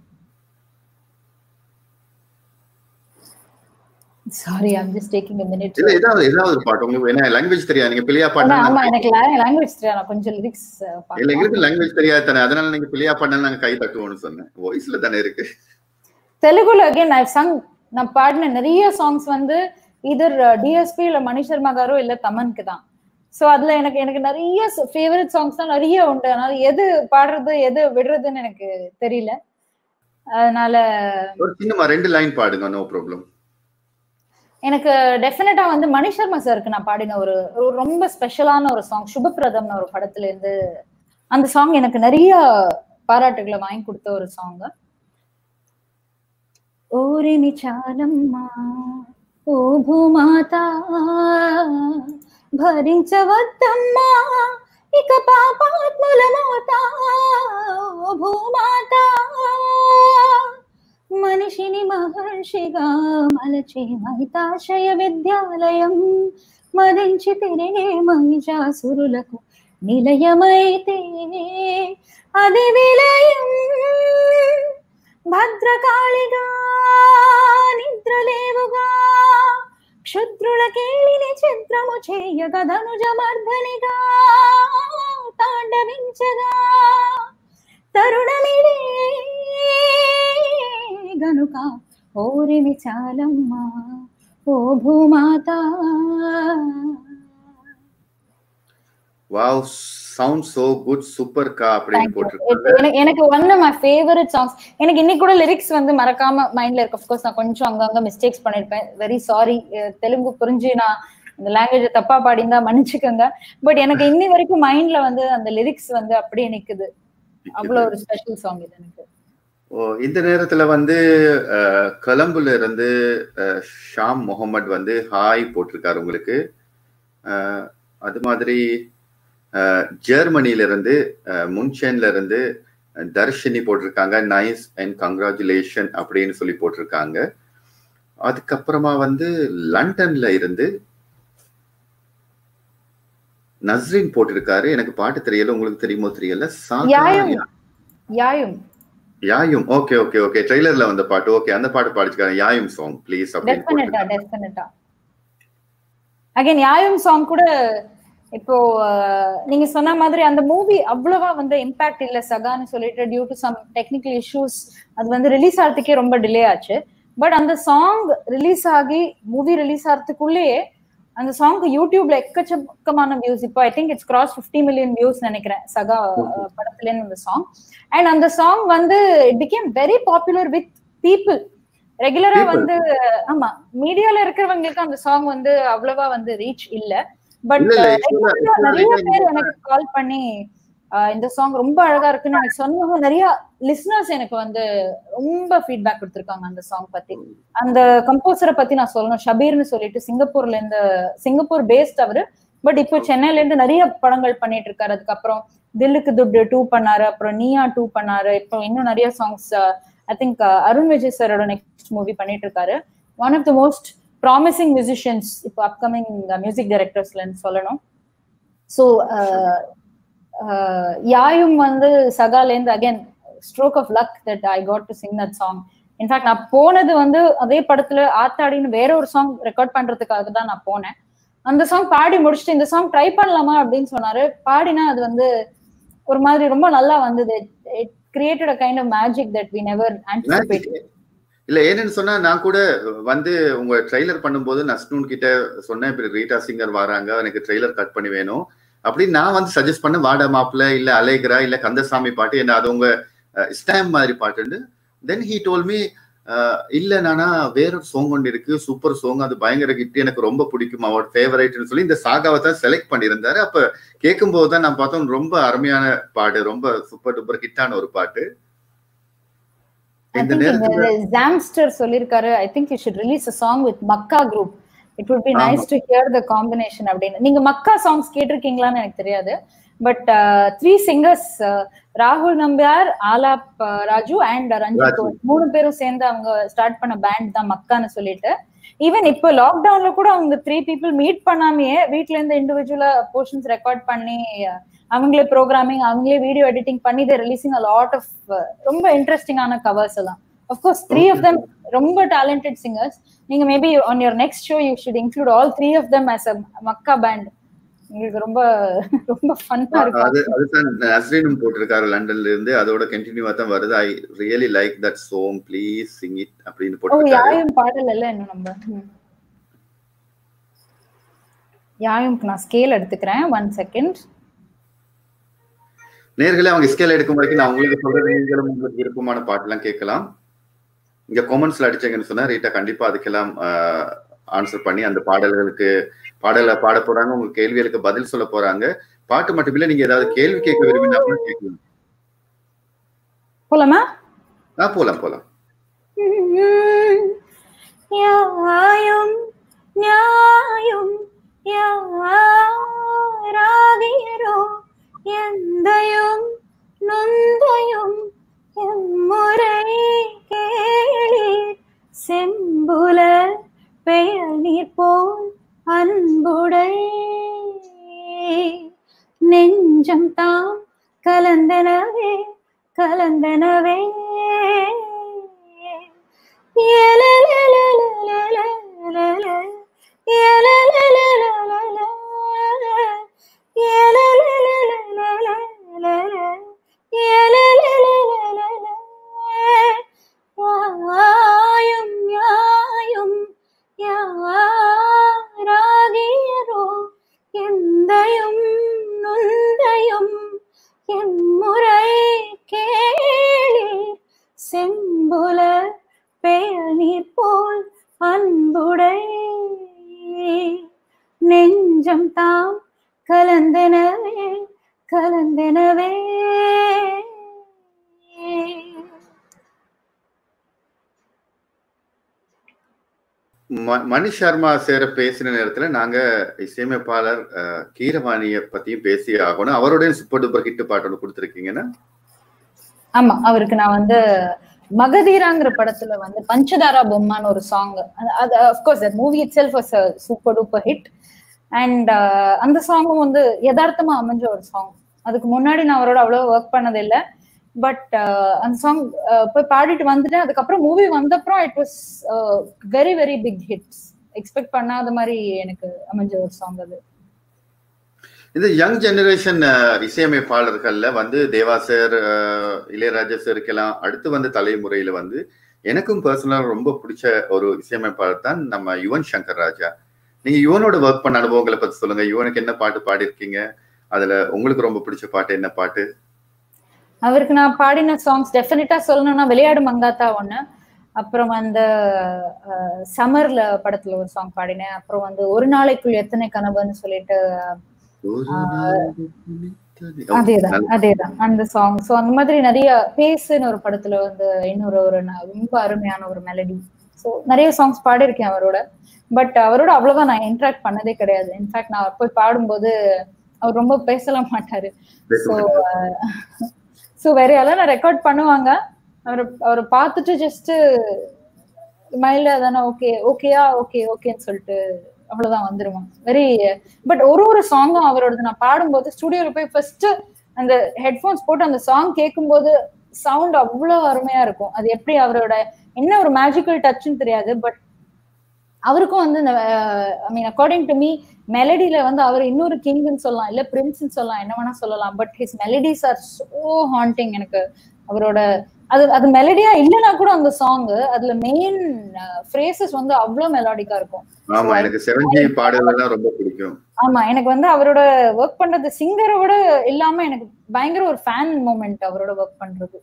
sorry I'm just taking a minute இல்ல ஏதாவது ஏதாவது ஒரு பாட்டு உங்களுக்கு என்ன லாங்குவேஜ் தெரியாது நீங்க பிள்ளையா ஆனா, ஆமா பாடினா எனக்கு லாங்குவேஜ் தெரியாது நான் கொஞ்சம் லிரிக்ஸ் இல்ல எங்களுக்கு லாங்குவேஜ் தெரியாது தானே அதனால நீங்க பிள்ளையா பண்ணா நாங்க கை தட்டுவோம்னு சொன்னேன் வாய்ஸ்ல தானே இருக்கு தெலுங்குல அகைன் ஐ சங் நான் பாடின நிறைய சாங்ஸ் வந்து இதர் டிஎஸ்பி இல்ல மணி சர்மா காரோ இல்ல தமனுக்கு தான் சோ அதுல எனக்கு எனக்கு நிறைய ஃபேவரட் சாங்ஸ் தான் நிறைய உண்டு அதனால எது பாடுறது எது விடுறதுன்னு எனக்கு தெரியல அதனால ஒரு சின்னமா ரெண்டு லைன் பாடுங்க நோ ப்ராப்ளம் எனக்கு டெஃபினட்டா வந்து மணி சர்மா சாருக்கு நான் பாடின ஒரு ஒரு ரொம்ப ஸ்பெஷலான ஒரு சாங் சுபப்பிரதம்னு ஒரு படத்துல இருந்து அந்த சாங் எனக்கு நிறைய பாராட்டுகளை வாங்கி கொடுத்த ஒரு சாங் ఓరిని చాలమ్మా ఓ భూమాత భరించవద్దమ్మా ఇక పాపాత్ముల మోత ఓ భూమాత మనిషిని మహర్షిగా మలచి మహితాశయ విద్యాలయం మదించి తిరిగే మహిషాసురులకు నిలయమైతే అది విలయం భద్రకాళిగా నిద్రలేవుగా క్షుద్రుల కేళిని చిత్రము చేయగ ధనుజమర్ధనిగా తాండవించగా తరుణమిదే గనుక ఓరిమి చాలమ్మా ఓ భూమాత wow sound so good super கா அப்படின்னு Thank you. போட்டிருக்காங்க எனக்கு- எனக்கு one of my favourite songs எனக்கு இன்னைக்கு கூட லிரிக்ஸ் வந்து மறக்காம மைண்ட்ல இருக்கு அஃப்கோர்ஸ் நான் கொஞ்சம் அங்கங்க மிஸ்டேக்ஸ் பண்ணிருப்பேன் வெரி சாரி தெலுங்கு புரிஞ்சு நான் இந்த லாங்குவேஜ் தப்பா பாடிந்தா மன்னிச்சுக்கோங்க பட் எனக்கு இன்னி வரைக்கும் மைண்ட்ல வந்து அந்த லிரிக்ஸ் வந்து அப்படியே நிக்குது அவ்வளவு ஒரு ஸ்பெஷல் சாங் இது எனக்கு ஓ இந்த நேரத்துல வந்து அஹ், கொலம்புல இருந்து அஹ், ஷாம் முகமது வந்து ஹாய் போட்டிருக்காரு உங்களுக்கு அஹ், அது மாதிரி அஹ், ஜெர்மனில இருந்து அஹ், முன்சென்ல இருந்து அஹ், தர்ஷினி போட்டிருக்காங்க நைஸ் அண்ட் கங்க்ராச்சுலேஷன் அப்படின்னு சொல்லி போட்டிருக்காங்க அதுக்கப்புறமா வந்து லண்டன்ல இருந்து நஸ்ரீன் போட்டிருக்காரு எனக்கு பாட்டு தெரியல உங்களுக்கு தெரியுமோ தெரியல Sagaa Yaayum Yaayum Yaayum okay okay okay ட்ரெய்லர்ல வந்த பாட்டு ஓகே அந்த பாட்டு பாடிச்சுக்காங்க யாயும் சாங் ப்ளீஸ் அப்படின்னு டெஃபினட்டா போட்டிருக்காங்க. டெஃபினட்டா அகைன் யாயும் சாங் கூட இப்போ அஹ், நீங்க சொன்ன மாதிரி அந்த மூவி அவ்வளவா வந்து இம்பாக்ட் இல்ல சகான்னு சொல்லிட்டு due to some technical issues அது வந்து ரிலீஸ் ஆகிறதுக்கே ரொம்ப டிலே ஆச்சு பட் அந்த சாங் ரிலீஸ் ஆகி மூவி ரிலீஸ் ஆகிறதுக்குள்ளேயே அந்த சாங்க்கு யூடியூப்ல எக்கச்சக்கமான வியூஸ் இப்போ I think it's cross 50 million views நினைக்கிறேன் சகா அஹ், படத்துலேருந்து அந்த சாங் அண்ட் அந்த சாங் வந்து it became very popular with people ரெகுலரா People. வந்து ஆமா மீடியால இருக்கிறவங்களுக்கு அந்த சாங் வந்து அவ்வளவா வந்து ரீச் இல்ல பட் இல்ல, இல்ல, actually- actually நிறைய like பேர் எனக்கு கால் பண்ணி ஆஹ் இந்த சாங் ரொம்ப அழகா இருக்குன்னு எனக்கு சொன்னவங்க நிறைய லிஸ்னர்ஸ் எனக்கு வந்து ரொம்ப ஃபீட்பேக் கொடுத்திருக்காங்க அந்த சாங் பத்தி அந்த கம்போசரை பத்தி நான் சொல்லணும் ஷபீர்னு சொல்லிட்டு சிங்கப்பூர்ல இருந்து சிங்கப்பூர் பேஸ்ட் அவரு பட் இப்போ சென்னையில இருந்து நிறைய படங்கள் பண்ணிட்டு இருக்காரு அதுக்கப்புறம் தில்லுக்கு துட்டு டூ பண்ணாரு அப்புறம் நீயா டூ பண்ணாரு இப்போ இன்னும் நிறைய songs I think Arun Vijay சாரோட நெக்ஸ்ட் மூவி பண்ணிட்டு இருக்காரு one of the most promising musicians இப்போ அப்கமிங் மியூசிக் டைரக்டர்ஸ்ல சொல்லணும் ஸோ யாயும் வந்து சகாலேருந்து again stroke of luck that I got to sing that song in fact நான் போனது வந்து அதே படத்துல ஆத்தாடின்னு வேற ஒரு சாங் ரெக்கார்ட் பண்றதுக்காக தான் நான் போனேன் அந்த சாங் பாடி முடிச்சுட்டு இந்த சாங் ட்ரை பண்ணலாமா அப்படின்னு சொன்னாரு பாடினா அது வந்து ஒரு மாதிரி ரொம்ப நல்லா வந்தது it created a kind of magic that we never anticipate இல்ல ஏன்னு சொன்னா நான் கூட வந்து உங்க ட்ரெய்லர் பண்ணும்போது நஸ்னூன் கிட்ட சொன்னேன் இப்படி ரீட்டா சிங்கர் வராங்க எனக்கு ட்ரெய்லர் கட் பண்ணி வேணும் அப்படின்னு நான் வந்து சஜஸ்ட் பண்ண வாட மாப்பிள்ள இல்ல அலேகரா இல்ல கந்தசாமி பாட்டு என்ன அது உங்க ஸ்டாம் மாதிரி பாட்டுன்னு தென் ஹீ டோல் மீ இல்ல நானா வேற ஒரு சோங் ஒன்று இருக்கு சூப்பர் சோங் அது பயங்கர ஹிட் எனக்கு ரொம்ப பிடிக்கும் அவரோட ஃபேவரேட்னு சொல்லி இந்த சாகாவை தான் செலக்ட் பண்ணியிருந்தாரு அப்ப கேட்கும் போது தான் நான் பார்த்தோம் ரொம்ப அருமையான பாட்டு ரொம்ப சூப்பர் டூப்பர் ஹிட்டான ஒரு பாட்டு இந்த நேரத்துல ஜாம்ஸ்டர் சொல்லிருக்காரு I think you should release a song with Makka group it would be ஆமா. Nice to hear the combination அப்படின்னு நீங்க மக்கா சாங்ஸ் கேட்டிருக்கீங்களான்னு எனக்கு தெரியாது பட் த்ரீ சிங்கர்ஸ் ராகுல் நம்பியார் ஆலாப் uh, ராஜு அண்ட் ரஞ்சித் ராஜு. கோல். மூணு பேரும் சேர்ந்து அவங்க ஸ்டார்ட் பண்ண பேண்ட் தான் மக்கான்னு சொல்லிட்டு ஈவன் இப்போ லாக்டவுன்ல கூட அவங்க த்ரீ பீப்புள் மீட் பண்ணாமையே வீட்ல இருந்து இண்டிவிஜுவலா போர்ஷன்ஸ் ரெக்கார்ட் பண்ணி uh, அவங்களே ப்ரோக்ராமிங் அவங்களே வீடியோ எடிட்டிங் பண்ணி they releasing a lot of ரொம்ப இன்ட்ரெஸ்டிங்கான கவர்ஸ் எல்லாம் அஃப்கோர்ஸ் த்ரீ ஆஃப் தம் ரொம்ப டேலண்டட் சிங்கர்ஸ் நீங்க maybe on your next show you should include all three of them as a Makka band உங்களுக்கு ரொம்ப ரொம்ப ஃபன்னா அது இருக்கும் அதுதான் நஸ்ரீனும் போட்டிருக்காரு லண்டன்ல இருந்து அதோட கண்டினியூவா தான் வருது I really like that song please sing it அப்படின்னு ஓ போட்டிருக்காரு யாயும் பாடல் இல்ல இன்னும் நம்ம ம். யாயும்க்கு நான் ஸ்கேல் எடுத்துக்கிறேன் ஒன் செகண்ட் நேர்களே அவங்க ஸ்கேல் எடுக்கும் வரைக்கும் நான் உங்களுக்கு சொல்றது நீங்களும் உங்களுக்கு விருப்பமான பாட்டெல்லாம் கேட்கலாம் இங்க கொமெண்ட்ஸ்ல அடிச்சீங்கன்னு சொன்னா ரீட்டா கண்டிப்பா அதுக்கெல்லாம் ஆன்சர் பண்ணி அந்த பாடல்களுக்கு பாடல பாட போறாங்க உங்க கேள்விகளுக்கு பதில் சொல்ல போறாங்க பாட்டு மட்டும் இல்ல நீங்க ஏதாவது கேள்வி கேட்க விரும்பினா கூட கேட்கலாம் போலாமா ஆ போலாம் போலாம் யாயும் நியாயும் யாராகியரோ எந்தையும் நொந்தையும் எம்முறை கேளீர் செம்புல பெயர் நீர் போல் அன்புடை நெஞ்சம் தாம் கலந்தனவே கலந்தனவே யாயும் யாயும் யாராகியரோ எந்தையும் நுந்தையும் எம்முறை கேளீர் செம்புல பேணீர் போல் அன்புடை நெஞ்சம் தாம் கலந்தனவே கலந்தனவே ம- மணி சர்மா சேர பேசின நேரத்துல நாங்க இசையமைப்பாளர் அஹ், கீரவாணிய பத்தியும் பேசி ஆகணும் அவருடைய சூப்பர் டூப்பர் ஹிட் பாட்டு ஒன்று கொடுத்துருக்கீங்கன்னா ஆமா அவருக்கு நான் வந்து மகதீராங்கிற படத்துல வந்து பஞ்சதாரா பொம்மான்னு ஒரு சாங் அது of course that movie itself was super duper hit and அந்த சாங்கும் வந்து யதார்த்தமா அமைஞ்ச ஒரு சாங் அதுக்கு முன்னாடி நான் அவரோட அவ்வளவு ஒர்க் பண்ணது இல்ல பட் அந்த சாங் போய் பாடிட்டு வந்துட்டேன் அதுக்கப்புறம் மூவி வந்தப்புறம் it was very very big hits expect பண்ணாத மாதிரி எனக்கு அமைஞ்ச ஒரு சாங் அது இந்த யங் ஜெனரேஷன் இசையமைப்பாளர்கள்ல வந்து தேவா சார் அஹ், இளையராஜா சாருக்கெல்லாம் அடுத்து வந்த தலைமுறையில வந்து எனக்கும் பர்சனலா ரொம்ப பிடிச்ச ஒரு இசையமைப்பாளர் தான் நம்ம யுவன் சங்கர் ராஜா நீங்க யுவனோட ஒர்க் பண்ண அனுபவங்களை பத்தி சொல்லுங்க யுவனுக்கு என்ன பாட்டு பாடியிருக்கீங்க அதுல உங்களுக்கு ரொம்ப பிடிச்ச பாட்டு என்ன பாட்டு அவருக்கு நான் பாடின சாங்ஸ் டெஃபினட்டா சொல்லணும்னா விளையாடு மங்காத்தா ஒண்ணு அப்புறம் அந்த சம்மர்ல படத்துல ஒரு சாங் பாடினேன் அப்புறம் வந்து ஒரு நாளைக்குள் எத்தனை கனவுன்னு சொல்லிட்டு ஒரு நாள் அதேதான் நல்ல- அதேதான் அந்த சாங் சோ அந்த மாதிரி நிறைய பேசுன்னு ஒரு படத்துல வந்து இன்னொரு ஒரு ந- ரொம்ப அருமையான ஒரு மெலடி சோ நிறைய சாங்ஸ் பாடியிருக்கேன் அவரோட பட் அவரோட அவ்வளவா நான் இன்ட்ராக்ட் பண்ணதே கிடையாது இன்ஃபேக்ட் நான் போய் பாடும்போது அவர் ரொம்ப பேசலாம் மாட்டாரு ஸோ ஸோ வேற யாரும் நான் ரெக்கார்ட் பண்ணுவாங்க அவரை அவரை பார்த்துட்டு ஜஸ்ட் மைல்டா தானே ஓகே ஓகேயா ஓகே ஓகேன்னு சொல்லிட்டு அவ்வளவுதான் வந்துருவான் வெரி பட் ஒரு ஒரு சாங்கும் அவரோடது நான் பாடும்போது ஸ்டுடியோல போய் ஃபர்ஸ்ட் அந்த ஹெட்ஃபோன்ஸ் போட்டு அந்த சாங் கேட்கும்போது சவுண்ட் அவ்வளவு அருமையா இருக்கும் அது எப்படி அவரோட என்ன ஒரு மேஜிக்கல் டச்னு தெரியாது பட் அவருக்கும் வந்து I mean according to me மெலடியில வந்து அவர் இன்னொரு கிங்னு சொல்லலாம் இல்ல பிரின்ஸ்னு சொல்லலாம் என்ன வேணா சொல்லலாம் but his melodies are so haunting எனக்கு அவரோட அது அது மெலடியா இல்லைன்னா கூட அந்த சாங் அதுல மெயின் ஃப்ரேசஸ் வந்து அவ்வளவு மெலாடிக்கா இருக்கும் ஆமா எனக்கு செவன் ஜி பாடல்கள்லாம் ரொம்ப பிடிக்கும் ஆமா எனக்கு வந்து அவரோட ஒர்க் பண்றது சிங்கரை விட இல்லாம எனக்கு பயங்கர ஒரு ஃபேன் மூமெண்ட் அவரோட ஒர்க் பண்றது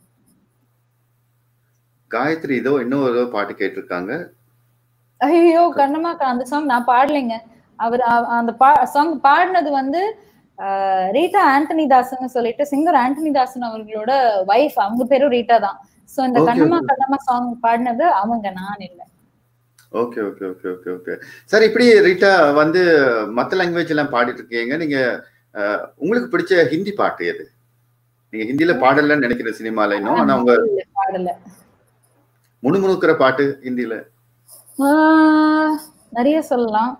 காயத்ரி இதோ இன்னும் ஏதோ பாட்டு கேட்டிருக்காங்க ஐயோ கண்ணமாக்கா அந்த சாங் நான் பாடலைங்க அவர் அ- அந்த பா சாங் பாடினது வந்து ஆஹ், ரீட்டா ஆண்டனி தாசன் சொல்லிட்டு சிங்கர் ஆண்டனி தாசன் அவர்களோட வைஃப் அவங்க பேரும் ரீட்டா தான் சோ இந்த Okay, Kannamma okay. Kannamma song பாடினது அவங்க நான் இல்ல okay okay okay okay okay sir இப்படி ரீட்டா வந்து மத்த லாங்குவேஜ் எல்லாம் பாடிட்டு இருக்கீங்க நீங்க அஹ், உங்களுக்கு பிடிச்ச ஹிந்தி பாட்டு எது நீங்க ஹிந்தில பாடலன்னு நினைக்கிற சினிமால இன்னும் ஆனா உங்க இல்ல, பாடல முணுமுணுக்கிற பாட்டு ஹிந்தில ஆஹ், நிறைய சொல்லலாம்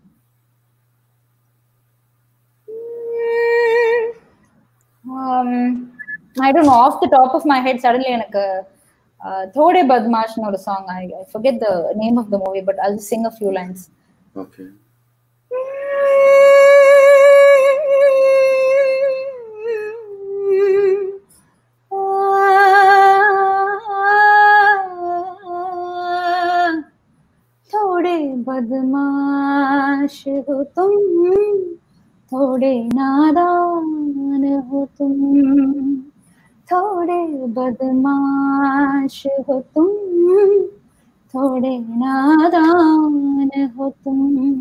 I don't know off the top of my head suddenly எனக்கு தோடே பத்மாஷ்னு ஒரு song I forget the name of the movie but I sing a few lines okay थोड़े बदमाश हो तुम थोड़े नादान हो तुम थोड़े बदमाश हो तुम थोड़े नादान हो तुम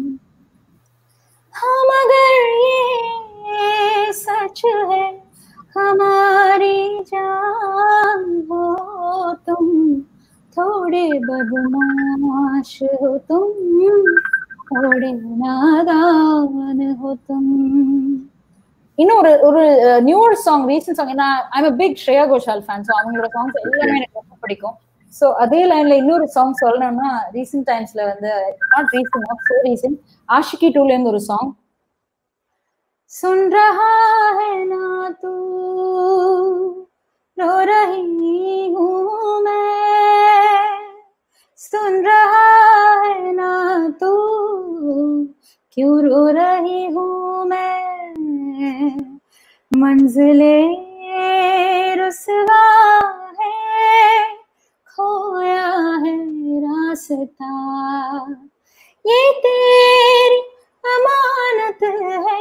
हम अगर ये सच है हमारी जान हो तुम थोड़े बदमाश हो तुम थोड़े नादान हो तुम இன்னும் ஒரு ஒரு நியூர் சாங் ரீசன்ட் சாங் நான் I'm big Shreya Ghoshal fan so அவங்களோட சாங்ஸ் எல்லாமே எனக்கு ரொம்ப பிடிக்கும் ஸோ அதே லைன்ல இன்னொரு சாங் சொல்லணும்னா ரீசெண்ட் டைம்ஸ்ல வந்து not recent not so recent Aashiqui டூல இருந்து ஒரு சாங் सुन रहा है ना तू रो रही हूँ मैं सुन रहा है ना तू क्यों रो रही हूँ मैं मंजिले रुसवा है खोया है रास्ता ये तेरी अमानत है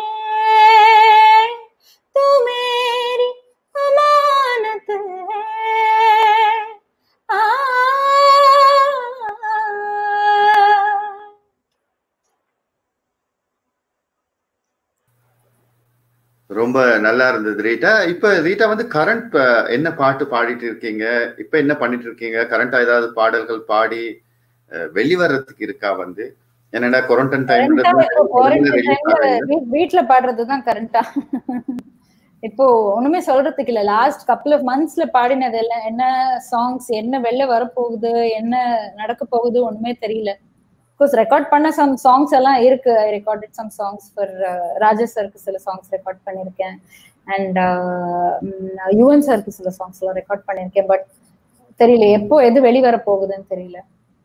तू मेरी अमानत है आ ரொம்ப நல்லா இருந்தது ரீட்டா இப்ப ரீட்டா வந்து கரண்ட் என்ன பாட்டு பாடிட்டு இருக்கீங்க இப்ப என்ன பண்ணிட்டு இருக்கீங்க கரண்டா ஏதாவது பாடல்கள் பாடி அஹ், வெளிவரத்துக்கு இருக்கா வந்து என்னடா கொரண்டன் கரண்டா இப்போ quarantine timeல டைம் வீ- வீட்ல பாடுறதுதான் கரண்டா இப்போ ஒண்ணுமே சொல்றதுக்கு இல்ல லாஸ்ட் கப்புள் ஆஃப் மந்த்ஸ்ல பாடினது எல்லாம் என்ன சாங்ஸ் என்ன வெளில வரப்போகுது என்ன நடக்க போகுது ஒண்ணுமே தெரியல கோர்ஸ் ரெக்கார்ட் பண்ண சம் சாங்ஸ் எல்லாம் இருக்கு I recorded some songs for Raja சருக்கு சில சாங்ஸ் ரெக்கார்ட் பண்ணிருக்கேன் அண்ட் யுவன் சருக்கு சில சாங்ஸ் எல்லாம் ரெக்கார்ட் பண்ணிருக்கேன் பட் தெரியல எப்போ எது வெளிவர போகுதுன்னு தெரியல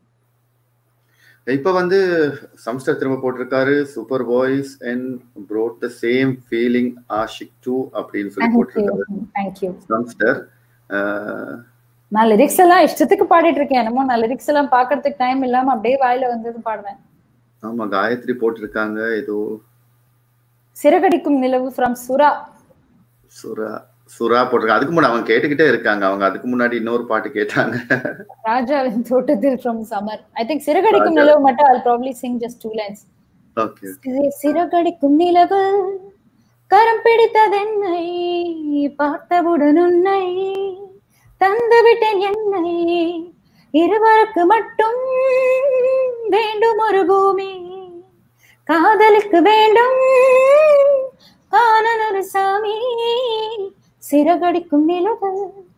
இப்ப வந்து சம்ஸ்டர் திரும்ப போட்டிருக்காரு super boys and brought the same feeling Aashiqui two அப்படின்னு சொல்லி தேங்க்யூ போட்டிருக்காரு தேங்க்யூ சம்ஸ்டர் நான் லிரிக்ஸ் எல்லாம் இஷ்டத்துக்கு பாடிட்டு இருக்கேன் என்னமோ நான் லிரிக்ஸ் எல்லாம் பாக்குறதுக்கு டைம் இல்லாம அப்படியே வாயில வந்தது பாடுவேன் ஆமா காயத்ரி போட்டிருக்காங்க ஏதோ சிறகடிக்கும் நிலவு ஃப்ரம் சுரா சுரா சுறா போட்டிருக்காங்க அதுக்கு முன்னாடி அவங்க கேட்டுக்கிட்டே இருக்காங்க அவங்க அதுக்கு முன்னாடி இன்னொரு பாட்டு கேட்டாங்க ராஜாவின் தோட்டத்தில் ஃப்ரம் சம்மர் ஐ திங்க் சிறகடிக்கும் ராஜா. நிலவு மட்டும் I probably sing just two lines okay சிறகடிக்கும் நிலவு கரம் பிடித்ததென்னை பார்த்தவுடன் உன்னை தந்து விட்டேன் என்னை இருவருக்கு மட்டும் வேண்டும் ஒரு பூமி காதலுக்கு வேண்டும் காணல் ஒரு சாமி சிறகடிக்கும் நிலவு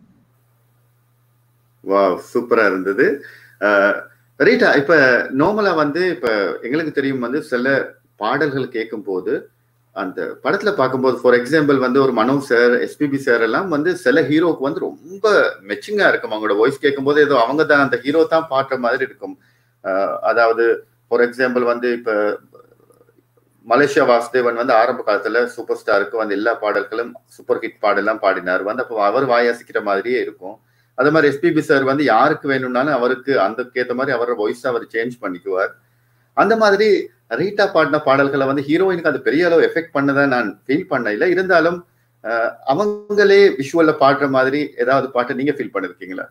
வா சூப்பரா இருந்தது அஹ், ரீட்டா இப்ப நார்மலா வந்து இப்ப எங்களுக்கு தெரியும் வந்து சில பாடல்கள் கேட்கும் போது அந்த படத்துல பார்க்கும்போது ஃபார் எக்ஸாம்பிள் வந்து ஒரு மனோ சார் எஸ்பிபி சார் எல்லாம் வந்து சில ஹீரோக்கு வந்து ரொம்ப மெச்சிங்கா இருக்கும் அவங்களோட வாய்ஸ் கேட்கும்போது ஏதோ அவங்க தான் அந்த ஹீரோ தான் பாடுற மாதிரி இருக்கும் அஹ், அதாவது ஃபார் எக்ஸாம்பிள் வந்து இப்ப மலேசியா வாசுதேவன் வந்து ஆரம்ப காலத்துல சூப்பர் ஸ்டாருக்கு வந்து எல்லா பாடல்களும் சூப்பர் ஹிட் பாடலாம் பாடினார் வந்து அப்போ அவர் வாயாசிக்கிற மாதிரியே இருக்கும் அதே மாதிரி எஸ்பிபி சார் வந்து யாருக்கு வேணும்னாலும் அவருக்கு அதுக்கேற்ற மாதிரி அவரோட வாய்ஸ் அவர் சேஞ்ச் பண்ணிக்குவார் அந்த மாதிரி ரீட்டா பாடின பாடல்களை வந்து ஹீரோயினுக்கு அது பெரிய அளவு எஃபெக்ட் பண்ணதா நான் ஃபீல் பண்ண இல்லை இருந்தாலும் அஹ், அவங்களே விஷுவல்ல பாடுற மாதிரி ஏதாவது பாட்டு நீங்க ஃபீல் பண்ணிருக்கீங்களா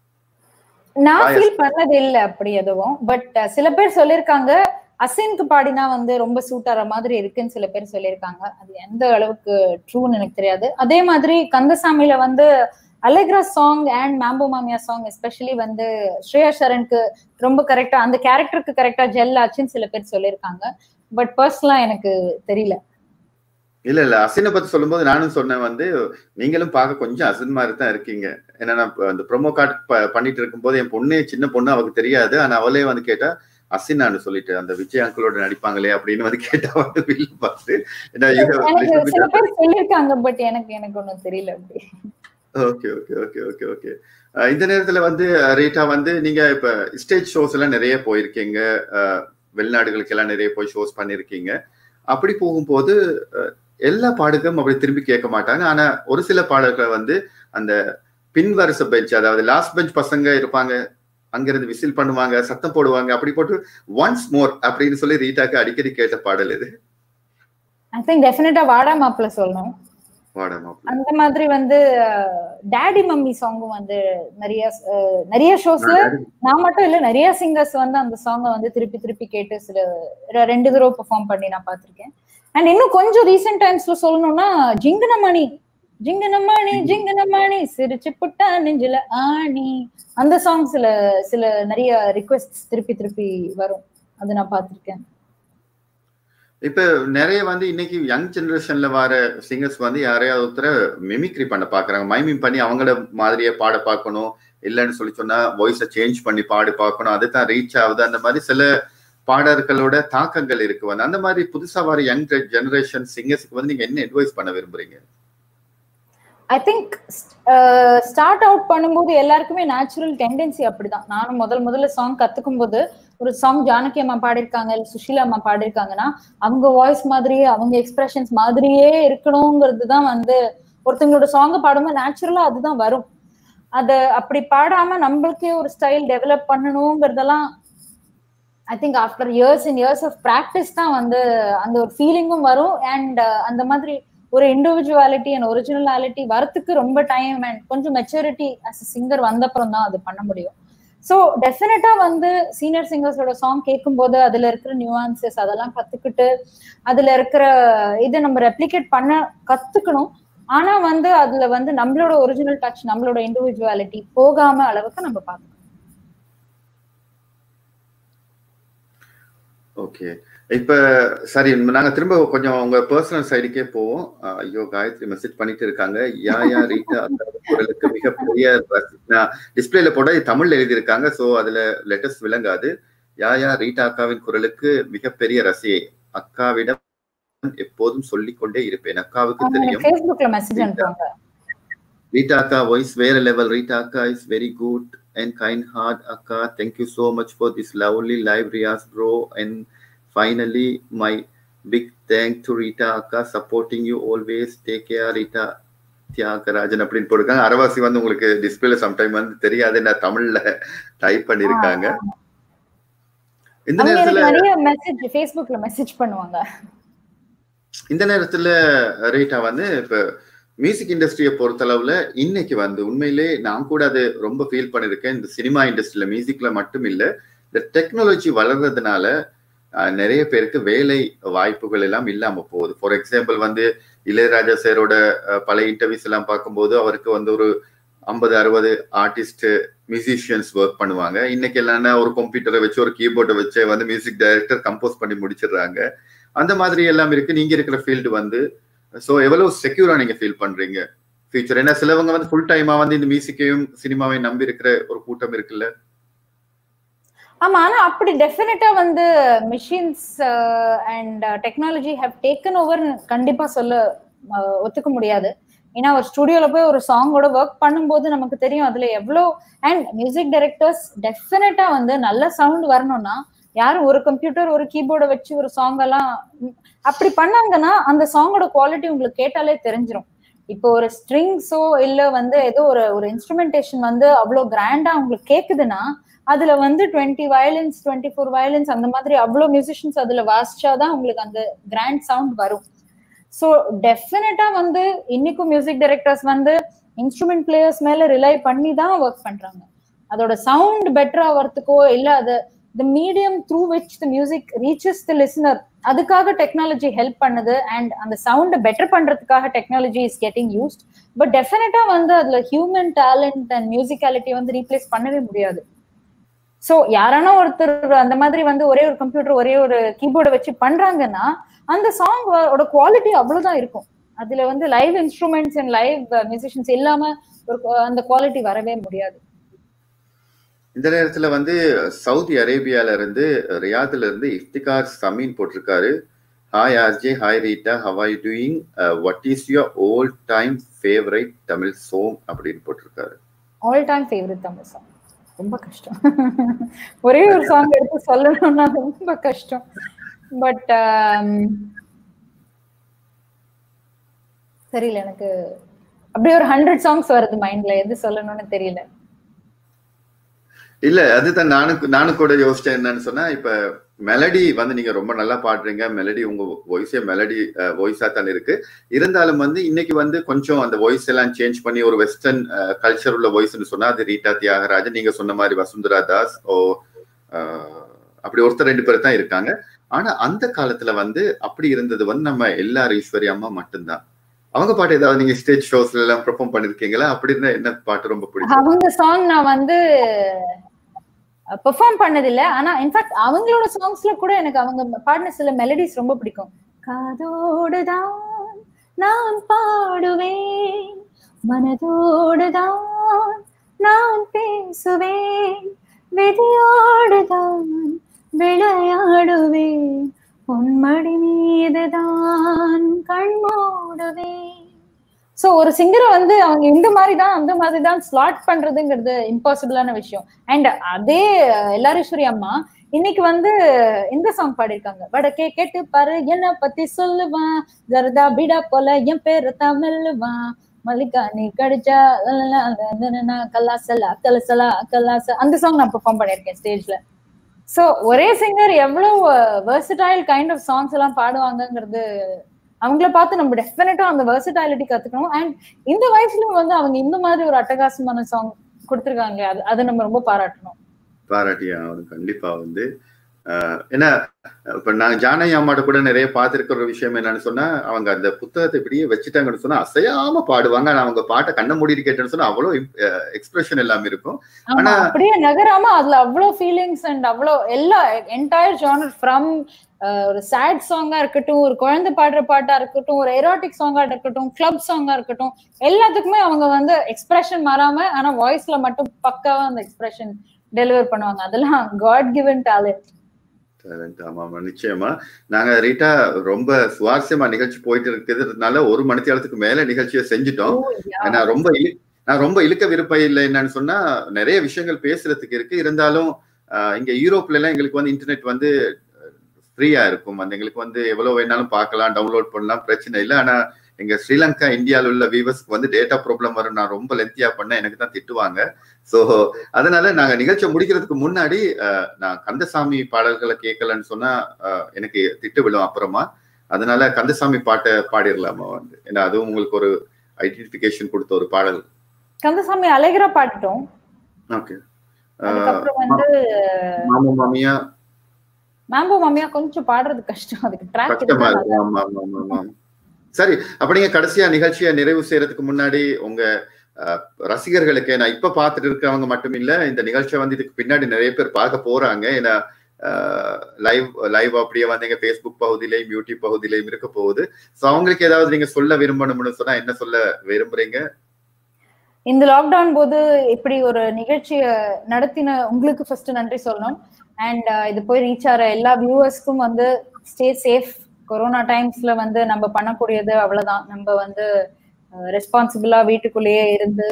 நான் Bias. ஃபீல் பண்ணது இல்ல அப்படி எதுவும் பட் சில பேர் சொல்லிருக்காங்க அசின்க்கு பாடினா வந்து ரொம்ப சூட் ஆற மாதிரி இருக்குன்னு சில பேர் சொல்லியிருக்காங்க அது எந்த அளவுக்கு ட்ரூன்னு எனக்கு தெரியாது அதே மாதிரி கந்தசாமியில வந்து Allegra song and mambo Mamiya song especially வந்து ஸ்ரேயா சரணுக்கு ரொம்ப கரெக்டா அந்த கேரக்டருக்கு கரெக்டா ஜெல் ஆச்சுன்னு சில பேர் சொல்லியிருக்காங்க பட் பர்சனலா எனக்கு தெரியல இல்ல இல்ல அசினை பத்தி சொல்லும்போது நானும் சொன்னேன் வந்து நீங்களும் பார்க்க கொஞ்சம் அசின் மாதிரி தான் இருக்கீங்க ஏன்னா நான் இப்ப அந்த ப்ரோமோ கார்டு பண்ணிட்டு இருக்கும்போது என் பொண்ணு சின்ன பொண்ணு அவளுக்கு தெரியாது ஆனா அவளே வந்து கேட்டா அசினான்னு சொல்லிட்டு அந்த விஜய் அங்கிளோட நடிப்பாங்களே அப்படின்னு வந்து கேட்டா வந்து வில் பார்த்து ஏன்னா you have எனக்கு little bit சில of- பேர் சொல்லியிருக்காங்க பட் எனக்கு எனக்கு ஒன்றும் தெரியல அப்படி okay okay okay okay okay இந்த நேரத்துல வந்து அஹ், ரீட்டா வந்து நீங்க இப்ப ஸ்டேஜ் ஷோஸ் எல்லாம் நிறைய போயிருக்கீங்க அஹ், வெளிநாடுகளுக்கு எல்லாம் நிறைய போய் ஷோஸ் பண்ணிருக்கீங்க அப்படி போகும்போது அஹ், எல்லா பாடல்களும் அப்படி திரும்பி கேட்க மாட்டாங்க ஆனா ஒரு சில பாடல்கள் வந்து அந்த பின்வரிச பெஞ்ச் அதாவது லாஸ்ட் பெஞ்ச் பசங்க இருப்பாங்க அங்கிருந்து விசில் பண்ணுவாங்க சத்தம் போடுவாங்க அப்படி போட்டு ஒன்ஸ் மோர் அப்படின்னு சொல்லி ரீட்டாக்கு அடிக்கடி கேட்ட பாடல் இது ஐ திங்க் டெஃபினட்டா வாடா மாப்பிள்ள சொல்லணும் வாடமா அந்த மாதிரி வந்து டேடி மம்மி சாங்கும் வந்து நிறைய அஹ், நிறைய ஷோஸ்ல நான் மட்டும் இல்ல நிறைய சிங்கர்ஸ் வந்து அந்த சாங்கை வந்து திருப்பி திருப்பி கேட்டு சில ரெ- ரெண்டு தடவை பெர்ஃபார்ம் பண்ணி நான் பார்த்திருக்கேன் அண்ட் இன்னும் கொஞ்சம் ரீசெண்ட் டைம்ஸ்ல சொல்லணும்னா ஜிங்கனமணி ஜிங்கனமணி ஜிங்கனமணி சிரிச்சு புட்டா நெஞ்சில ஆணி அந்த சாங் சில சில நிறைய ரிக்வெஸ்ட் திருப்பி திருப்பி வரும் அது நான் பார்த்திருக்கேன் இப்ப நிறைய வந்து இன்னைக்கு யங் ஜெனரேஷன்ல வர சிங்கர்ஸ் வந்து யாரையாவது ஒருத்தர மிமிக்ரி பண்ண பாக்குறாங்க மைமிங் பண்ணி அவங்கள மாதிரியே பாட பார்க்கணும் இல்லைன்னு சொல்லி சொன்னா வாய்ஸை சேஞ்ச் பண்ணி பாடி பார்க்கணும் அதுதான் ரீச் ஆகுது அந்த மாதிரி சில பாடல்களோட தாக்கங்கள் இருக்கு வந்து அந்த மாதிரி புதுசா வர யங் ஜெனரேஷன் சிங்கர்ஸ்க்கு வந்து நீங்க என்ன அட்வைஸ் பண்ண விரும்புறீங்க ஐ திங்க் ஸ்டார்ட் அவுட் பண்ணும்போது எல்லாருக்குமே நேச்சுரல் டெண்டன்சி அப்படிதான் நானும் முதல் முதல்ல சாங் கத்துக்கும் போது ஒரு சாங் ஜானகி அம்மா பாடியிருக்காங்க இல்ல சுஷீலா அம்மா பாடியிருக்காங்கன்னா அவங்க வாய்ஸ் மாதிரியே அவங்க எக்ஸ்பிரஷன்ஸ் மாதிரியே இருக்கணுங்கிறது தான் வந்து ஒருத்தங்களோட சாங்கை பாடும்போது நேச்சுரலா அதுதான் வரும் அத அப்படி பாடாம நம்மளுக்கே ஒரு ஸ்டைல் டெவலப் பண்ணணுங்கிறதெல்லாம் I think after years in years of practice தான் வந்து அந்த ஒரு ஃபீலிங்கும் வரும் அண்ட் அந்த மாதிரி ஒரு இண்டிவிஜுவாலிட்டி அண்ட் ஒரிஜினலாலிட்டி வரத்துக்கு ரொம்ப டைம் அண்ட் கொஞ்சம் மெச்சூரிட்டி அஸ் சிங்கர் வந்தப்புறம் தான் அது பண்ண முடியும் ஸோ டெஃபினட்டா வந்து சீனியர் சிங்கர்ஸோட சாங் கேட்கும்போது அதுல இருக்கிற நியூவான்சஸ் அதெல்லாம் கத்துக்கிட்டு அதுல இருக்கிற இதை நம்ம ரெப்ளிகேட் பண்ண கத்துக்கணும் ஆனா வந்து அதுல வந்து நம்மளோட ஒரிஜினல் டச் நம்மளோட இண்டிவிஜுவாலிட்டி போகாம அளவுக்கு நம்ம பார்க்கணும் ஓகே இப்ப சரி நாங்க திரும்ப கொஞ்சம் உங்க பர்சனல் சைடுக்கே போவோம் அஹ் ஐயோ காயத்ரி மெசேஜ் பண்ணிட்டு இருக்காங்க யா யா ரீட்டா அக்காவின் குரலுக்கு மிகப்பெரிய டிஸ்பிளேல போட தமிழ்ல எழுதியிருக்காங்க சோ அதுல லெட்டர்ஸ் விளங்காது யா யா ரீட்டா அக்காவின் குரலுக்கு மிகப்பெரிய ரசிகை அக்காவிடம் எப்போதும் சொல்லிக் கொண்டே இருப்பேன் அக்காவுக்கு அவங்க தெரியும் எனக்கு ஃபேஸ்புக்ல மெசேஜ் அனுப்புவாங்க Rita Akka voice வேற level Rita Akka is very good and kind heart Akka thank you so much for this lovely live Riaz bro and finally my big thank to Rita Akka supporting you always take care Rita Thiagarajan அப்படின்னு போட்டிருக்காங்க அரவாசி வந்து உங்களுக்கு டிஸ்பிளேல sometime வந்து தெரியாது நான் தமிழ்ல type பண்ணிருக்காங்க இந்த அவங்க நேரத்துல எனக்கு நிறைய மெசேஜ் ஃபேஸ்புக்ல மெசேஜ் பண்ணுவாங்க இந்த நேரத்துல ரீட்டா வந்து இப்ப மியூசிக் இண்டஸ்ட்ரியை பொறுத்தளவுல இன்னைக்கு வந்து உண்மையிலே நான் கூட அது ரொம்ப ஃபீல் பண்ணிருக்கேன் இந்த சினிமா இண்டஸ்ட்ரியில மியூசிக்ல மட்டும் இல்ல இந்த டெக்னாலஜி வளர்றதுனால நிறைய பேருக்கு வேலை வாய்ப்புகள் எல்லாம் இல்லாம போகுது ஃபார் எக்ஸாம்பிள் வந்து இளையராஜா சாரோட பழைய இன்டர்வியூஸ் எல்லாம் பார்க்கும்போது அவருக்கு வந்து ஒரு ஐம்பது அறுபது ஆர்டிஸ்ட் மியூசிஷியன்ஸ் ஒர்க் பண்ணுவாங்க இன்னைக்கு இல்லைன்னா ஒரு கம்ப்யூட்டரை வச்சு ஒரு கீபோர்டை வச்சு வந்து மியூசிக் டைரக்டர் கம்போஸ் பண்ணி முடிச்சிடுறாங்க அந்த மாதிரி எல்லாம் இருக்கு நீங்க இருக்கிற ஃபீல்டு வந்து ஸோ எவ்வளவு செக்யூரா நீங்க ஃபீல் பண்றீங்க ஃபியூச்சர் ஏன்னா சிலவங்க வந்து ஃபுல் டைமா வந்து இந்த மியூசிக்கையும் சினிமாவையும் நம்பி இருக்கிற ஒரு கூட்டம் இருக்குல்ல ஆமா ஆனா அப்படி டெஃபினட்டா வந்து machines and technology have taken over கண்டிப்பா சொல்ல ஒத்துக்க முடியாது ஏன்னா ஒரு ஸ்டுடியோல போய் ஒரு சாங்கோட ஒர்க் பண்ணும்போது நமக்கு தெரியும் அதுல எவ்வளோ அண்ட் மியூசிக் டைரக்டர்ஸ் டெஃபினட்டா வந்து நல்ல சவுண்ட் வரணும்னா யாரும் ஒரு கம்ப்யூட்டர் ஒரு கீபோர்டை வச்சு ஒரு சாங் எல்லாம் அப்படி பண்ணாங்கன்னா அந்த சாங்கோட குவாலிட்டி உங்களுக்கு கேட்டாலே தெரிஞ்சிடும் இப்போ ஒரு ஸ்ட்ரிங்ஸோ இல்ல வந்து ஏதோ ஒரு ஒரு இன்ஸ்ட்ருமெண்டேஷன் வந்து அவ்வளோ கிராண்டா உங்களுக்கு கேக்குதுன்னா அதுல வந்து twenty violins twenty four violins அந்த மாதிரி அவ்வளோ மியூசிஷியன்ஸ் அதுல வாசிச்சாதான் உங்களுக்கு அந்த கிராண்ட் சவுண்ட் வரும் ஸோ டெஃபினட்டா வந்து இன்னைக்கும் மியூசிக் டைரக்டர்ஸ் வந்து இன்ஸ்ட்ருமெண்ட் பிளேயர்ஸ் மேல ரிலை பண்ணி தான் ஒர்க் பண்றாங்க அதோட சவுண்ட் பெட்டரா வரத்துக்கோ இல்ல அது the medium through which the music reaches the listener அதுக்காக டெக்னாலஜி ஹெல்ப் பண்ணுது அண்ட் அந்த சவுண்ட் பெட்டர் பண்றதுக்காக technology is getting used but definitely வந்து அதுல ஹியூமன் டேலண்ட் அண்ட் மியூசிக்காலிட்டி வந்து ரீப்ளேஸ் பண்ணவே முடியாது சோ யாரானா ஒருத்தர் அந்த மாதிரி வந்து ஒரே ஒரு கம்ப்யூட்டர் ஒரே ஒரு கீபோர்டை வச்சு பண்றாங்கன்னா அந்த சாங் ஓட குவாலிட்டி அவ்வளவுதான் இருக்கும் அதுல வந்து live instruments and live musicians இல்லாம ஒரு அந்த குவாலிட்டி வரவே முடியாது இந்த நேரத்துல வந்து சவுதி அரேபியால இருந்து ரியாத்ல இருந்து இஃப்திகார் சமீன் போட்டிருக்காரு hi RJ hi Rita how I doing what is your all time favourite Tamil song அப்படின்னு போட்டிருக்காரு all time favourite Tamil song ரொம்ப கஷ்டம் ஒரே ஒரு சாங் எடுத்து சொல்லணும்னா ரொம்ப கஷ்டம் பட் தெரியல எனக்கு அப்படியே ஒரு ஹண்ட்ரட் சாங்ஸ் வருது மைண்ட்ல எது சொல்லணும்னு தெரியல இல்ல அதுதான் நானும் நானும் கூட யோசிச்சேன் என்னன்னு சொன்னா இப்ப மெலடி வந்து நீங்க ரொம்ப நல்லா பாடுறீங்க மெலடி உங்க வாய்ஸே மெலடி வாய்ஸா தான் இருக்கு இருந்தாலும் வந்து இன்னைக்கு வந்து கொஞ்சம் அந்த வாய்ஸ் எல்லாம் சேஞ்ச் பண்ணி ஒரு வெஸ்டர்ன் கல்ச்சர் உள்ள வாய்ஸ்னு சொன்னா அது ரீட்டா தியாகராஜன் நீங்க சொன்ன மாதிரி வசுந்தரா தாஸ் ஓ அப்படி ஒருத்தர் ரெண்டு பேர் தான் இருக்காங்க ஆனா அந்த காலத்துல வந்து அப்படி இருந்தது வந்து நம்ம எல்லாரும் ஈஸ்வரி அம்மா மட்டும்தான் அவங்க பாட்டு ஏதாவது நீங்க ஸ்டேஜ் ஷோஸ்ல எல்லாம் பெர்ஃபார்ம் பண்ணிருக்கீங்களா அப்படி இருந்தா என்ன பாட்டு ரொம்ப பிடிக்கும் அவங்க சாங் நான் வந்து பெர்ஃபார்ம் பண்ணதில்ல ஆனா இன்ஃபேக்ட் அவங்களோட சாங்ஸ்ல கூட எனக்கு அவங்க பாடின சில மெலடிஸ் ரொம்ப பிடிக்கும் காதோடுதான் நான் பாடுவேன் மனதோடுதான் நான் பேசுவேன் விதியோடுதான் விளையாடுவேன் உன்மடி மீதுதான் கண் மூடுவேன் சோ ஒரு சிங்கரை வந்து அவங்க இந்த மாதிரி தான் அந்த மாதிரி தான் ஸ்லாட் பண்றதுங்கிறது இம்பாசிபிளான விஷயம் அண்ட் அதே எல்லாரீஸ்வரி அம்மா இன்னைக்கு வந்து இந்த சாங் பாடிருக்காங்க வடக்கே கேட்டு பாரு என்ன பத்தி சொல்லுவான் ஜரதா பிடா போல என் பேரு தமிழ்வான் மல்லிகா நீ கடிச்சா கல்லாசலா கலசலா கல்லாச அந்த சாங் நான் பெர்ஃபார்ம் பண்ணிருக்கேன் ஸ்டேஜ்ல சோ ஒரே சிங்கர் எவ்வளவு வெர்சடைல் கைண்ட் ஆஃப் சாங்ஸ் எல்லாம் பாடுவாங்கங்கிறது அவங்கள பார்த்து நம்ம டெஃபினட்டா அந்த வெர்சடைலிட்டி கத்துக்கணும் அண்ட் இந்த வயசுல வந்து அவங்க இந்த மாதிரி ஒரு அட்டகாசமான சாங் கொடுத்துருக்காங்க அது அதை நம்ம ரொம்ப பாராட்டணும் பாராட்டியா அவனுக்கு கண்டிப்பா வந்து ஏன்னா இப்ப நான் ஜானகி அம்மாட்ட கூட நிறைய பார்த்திருக்கிற ஒரு விஷயம் என்னன்னு சொன்னா அவங்க அந்த புத்தகத்தை இப்படியே வச்சுட்டாங்கன்னு சொன்னா அசையாம பாடுவாங்க ஆனா அவங்க பாட்டை கண்ண மூடிட்டு கேட்டேன்னு சொன்னா அவ்வளவு எக்ஸ்பிரஷன் எல்லாம் இருக்கும் ஆனா அப்படியே நகராம அதுல அவ்வளவு ஃபீலிங்ஸ் அண்ட் அவ்வளவு எல்லா என்டையர் ஜானர் ஃப்ரம் ஒரு சேட் சாங்கா இருக்கட்டும் ஒரு குழந்தை பாடுற பாட்டா இருக்கட்டும் ஒரு எரோட்டிக் சாங்கா இருக்கட்டும் கிளப் சாங்கா இருக்கட்டும் எல்லாத்துக்குமே அவங்க வந்து எக்ஸ்பிரஷன் மாறாம ஆனா வாய்ஸ்ல மட்டும் பக்காவா அந்த எக்ஸ்பிரஷன் டெலிவர் பண்ணுவாங்க அதெல்லாம் காட் கிவன் டேலண்ட் டேலண்ட் ஆமா நிச்சயமா நாங்க ரீட்டா ரொம்ப சுவாரஸ்யமா நிகழ்ச்சி போயிட்டு இருக்கிறதுனால ஒரு மணித்தியாலத்துக்கு மேல நிகழ்ச்சியை செஞ்சுட்டோம் நான் ரொம்ப நான் ரொம்ப இழுக்க விருப்பம் இல்லை என்னன்னு சொன்னா நிறைய விஷயங்கள் பேசுறதுக்கு இருக்கு இருந்தாலும் இங்க யூரோப்ல எல்லாம் எங்களுக்கு வந்து இன்டர்நெட் வந்து ஃப்ரீயா இருக்கும் அந்த எங்களுக்கு வந்து எவ்வளவு வேணாலும் பார்க்கலாம் டவுன்லோட் பண்ணலாம் பிரச்சனை இல்லை ஆனா எங்க ஸ்ரீலங்கா இந்தியாவில் உள்ள வியூவர்ஸ்க்கு வந்து டேட்டா ப்ராப்ளம் வரும் நான் ரொம்ப லென்த்தியா பண்ண எனக்கு தான் திட்டுவாங்க ஸோ அதனால நாங்க நிகழ்ச்சியை முடிக்கிறதுக்கு முன்னாடி நான் கந்தசாமி பாடல்களை கேட்கலன்னு சொன்னா எனக்கு திட்டு விழும் அப்புறமா அதனால கந்தசாமி பாட்டை பாடிடலாமா வந்து ஏன்னா அதுவும் உங்களுக்கு ஒரு ஐடென்டிபிகேஷன் கொடுத்த ஒரு பாடல் கந்தசாமி அழகரா பாடிட்டோம் ஓகே அதுக்கப்புறம் வந்து மாமா மாமியா மேம்போ மாமியா கொஞ்சம் பாடுறது கஷ்டம் அதுக்கு ட்ராக் கஷ்டமா இருக்கு ஆமா ஆமா ஆமா ஆமா சரி அப்ப நீங்க கடைசியா நிகழ்ச்சியை நிறைவு செய்யறதுக்கு முன்னாடி உங்க அஹ், ரசிகர்களுக்கு நான் இப்ப பார்த்துட்டு இருக்கிறவங்க மட்டும் இல்ல இந்த நிகழ்ச்சியை வந்து இதுக்கு பின்னாடி நிறைய பேர் பார்க்க போறாங்க ஏன்னா லைவ் லைவ் அப்படியே வந்து எங்க ஃபேஸ்புக் பகுதியிலையும் யூடியூப் பகுதியிலையும் இருக்க போகுது சோ அவங்களுக்கு ஏதாவது நீங்க சொல்ல விரும்பணும்னு சொன்னா என்ன சொல்ல விரும்புறீங்க இந்த லாக்டவுன் போது இப்படி ஒரு நிகழ்ச்சியை நடத்தின உங்களுக்கு ஃபர்ஸ்ட் நன்றி சொல்லணும் அண்ட் இது போய் ரீச் ஆகிற எல்லா வியூவர்ஸ்க்கும் வந்து ஸ்டே சேஃப் கொரோனா டைம்ஸ்ல வந்து நம்ம பண்ணக்கூடியது அவ்வளவுதான் நம்ம வந்து ரெஸ்பான்சிபிளா வீட்டுக்குள்ளேயே இருந்து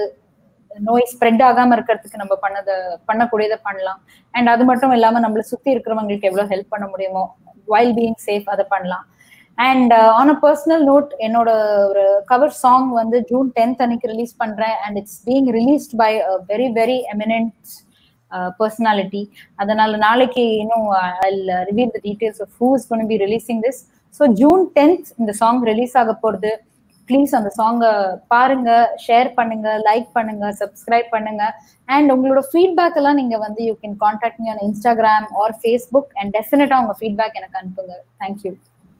நோய் ஸ்ப்ரெட் ஆகாம இருக்கிறதுக்கு நம்ம பண்ணத பண்ணக்கூடியதை பண்ணலாம் அண்ட் அது மட்டும் இல்லாம நம்மள சுத்தி இருக்கிறவங்களுக்கு எவ்வளவு ஹெல்ப் பண்ண முடியுமோ வைல் பீயிங் சேஃப் அதை பண்ணலாம் and on a personal note என்னோட ஒரு கவர் சாங் வந்து ஜூன் டென்த் அன்னைக்கு ரிலீஸ் பண்றேன் and it's being released by very very eminent personality அதனால நாளைக்கு இன்னும் reveal the details of who is gonna be releasing this so June tenth இந்த song release ஆக போறது ப்ளீஸ் அந்த சாங்கை பாருங்க ஷேர் பண்ணுங்க லைக் பண்ணுங்க சப்ஸ்கிரைப் பண்ணுங்க அண்ட் உங்களோட ஃபீட்பேக் எல்லாம் நீங்க வந்து you can contact me on Instagram or Facebook and definitely உங்க ஃபீட்பேக் எனக்கு அனுப்புங்க தேங்க்யூ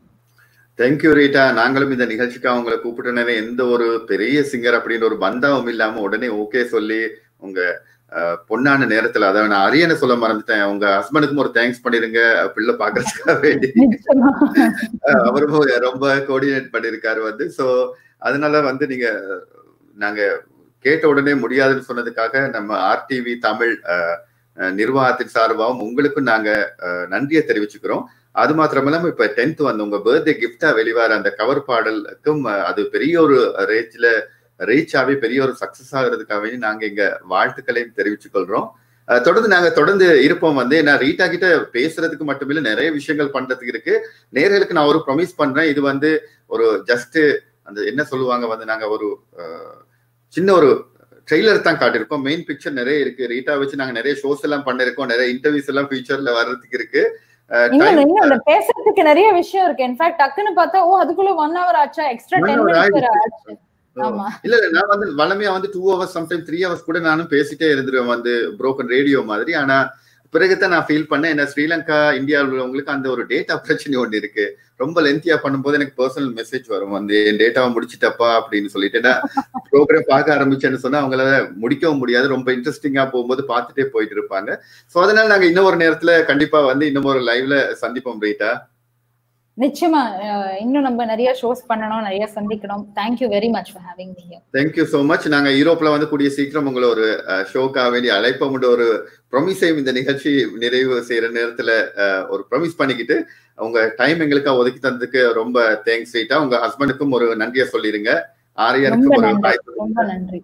தேங்க்யூ ரீட்டா நாங்களும் இந்த நிகழ்ச்சிக்கு அவங்களை கூப்பிட்டனவே எந்த ஒரு பெரிய சிங்கர் அப்படின்ற ஒரு பந்தாவும் இல்லாம உடனே ஓகே சொல்லி உங்க அஹ், பொன்னான நேரத்துல அதை நான் அரியனை சொல்ல மறந்துட்டேன் உங்க ஹஸ்பண்டுக்கும் ஒரு தேங்க்ஸ் பண்ணிருங்க பிள்ளை பாக்குறதுக்காக வேண்டி நிச்சயமா அஹ், அவரும் ரொம்ப கோஆர்டினேட் பண்ணிருக்காரு வந்து சோ அதனால வந்து நீங்க நாங்க கேட்ட உடனே முடியாதுன்னு சொன்னதுக்காக நம்ம ஆர்டிவி தமிழ் அஹ், அஹ், நிர்வாகத்தின் சார்பாகவும் உங்களுக்கும் நாங்க அஹ், நன்றியை தெரிவிச்சுக்கிறோம் அது மாத்திரமில்லாம இப்ப டென்த் வந்து உங்க பர்த்டே கிஃப்டா வெளிவார அந்த கவர் பாடலுக்கும் அஹ், அது பெரிய ஒரு ரேஞ்ச்ல ரீச் ஆகி பெரிய ஒரு சக்சஸ் ஆகுறதுக்காக வேண்டி நாங்க எங்க வாழ்த்துக்களையும் தெரிவிச்சுக் கொள்றோம் அஹ், தொடர்ந்து நாங்க தொடர்ந்து இருப்போம் வந்து நான் ரீட்டா கிட்ட பேசுறதுக்கு மட்டும் இல்ல நிறைய விஷயங்கள் பண்றதுக்கு இருக்கு நேர்களுக்கு நான் ஒரு ப்ரொமிஸ் பண்றேன் இது வந்து ஒரு ஜஸ்ட் அந்த என்ன சொல்லுவாங்க வந்து நாங்க ஒரு அஹ், சின்ன ஒரு ட்ரெய்லர் தான் காட்டியிருக்கோம் மெயின் பிக்சர் நிறைய இருக்கு ரீட்டா வச்சு நாங்க நிறைய ஷோஸ் எல்லாம் பண்ணிருக்கோம் நிறைய இன்டர்வியூஸ் எல்லாம் ஃபியூச்சர்ல வர்றதுக்கு இருக்கு அஹ், இன்னும் time- இன்னும் இந்த பேசுறதுக்கு நிறைய விஷயம் இருக்கு இன்ஃபேக்ட் டக்குன்னு பார்த்தா ஓ அதுக்குள்ள ஒன் ஹவர் ஆச்சா extra One ten hour minutes ஆயிடுச்சு. ஆச்சு ஆமா இல்ல இல்ல நான் வந்து வளமையா வந்து two hours sometime three hours கூட நானும் பேசிட்டே இருந்துருவேன் வந்து புரோக்கன் ரேடியோ மாதிரி ஆனா பிறகுதான் நான் ஃபீல் பண்ணேன் என்ன ஸ்ரீலங்கா இந்தியாவில் உள்ளவங்களுக்கு அந்த ஒரு டேட்டா பிரச்சனை ஒன்று இருக்கு ரொம்ப லென்த்தியா பண்ணும்போது எனக்கு பர்சனல் மெசேஜ் வரும் வந்து என் டேட்டாவை முடிச்சிட்டப்பா அப்படின்னு சொல்லிட்டு நான் ப்ரோக்ராம் பார்க்க ஆரம்பிச்சேன்னு சொன்னா அவங்களால முடிக்கவும் முடியாது ரொம்ப இன்ட்ரெஸ்டிங்கா போகும்போது பார்த்துட்டே போயிட்டு இருப்பாங்க சோ அதனால நாங்க இன்னும் ஒரு நேரத்துல கண்டிப்பா வந்து இன்னும் ஒரு லைவ்ல சந்திப்போம் ரீட்டா நிச்சயமா அஹ், இன்னும் நம்ம நிறைய ஷோஸ் பண்ணணும் நிறைய சந்திக்கணும் thank you very much for having me thank you so much நாங்க யூரோப்ல வந்து கூடிய சீக்கிரம் உங்களை ஒரு ஷோக்காக வேண்டி அழைப்போம் ஒரு ப்ரொமிஸையும் இந்த நிகழ்ச்சி நிறைவு செய்யற நேரத்துல அஹ், ஒரு ப்ரொமிஸ் பண்ணிக்கிட்டு உங்க டைம் எங்களுக்காக ஒதுக்கி தந்ததுக்கு ரொம்ப தேங்க்ஸ் ரீட்டா உங்க ஹஸ்பண்டுக்கும் ஒரு நன்றியை சொல்லிருங்க ரொம்ப ஆரியனுக்கும் ஒரு நன்றி bye சொல்லுங்க. ரொம்ப நன்றி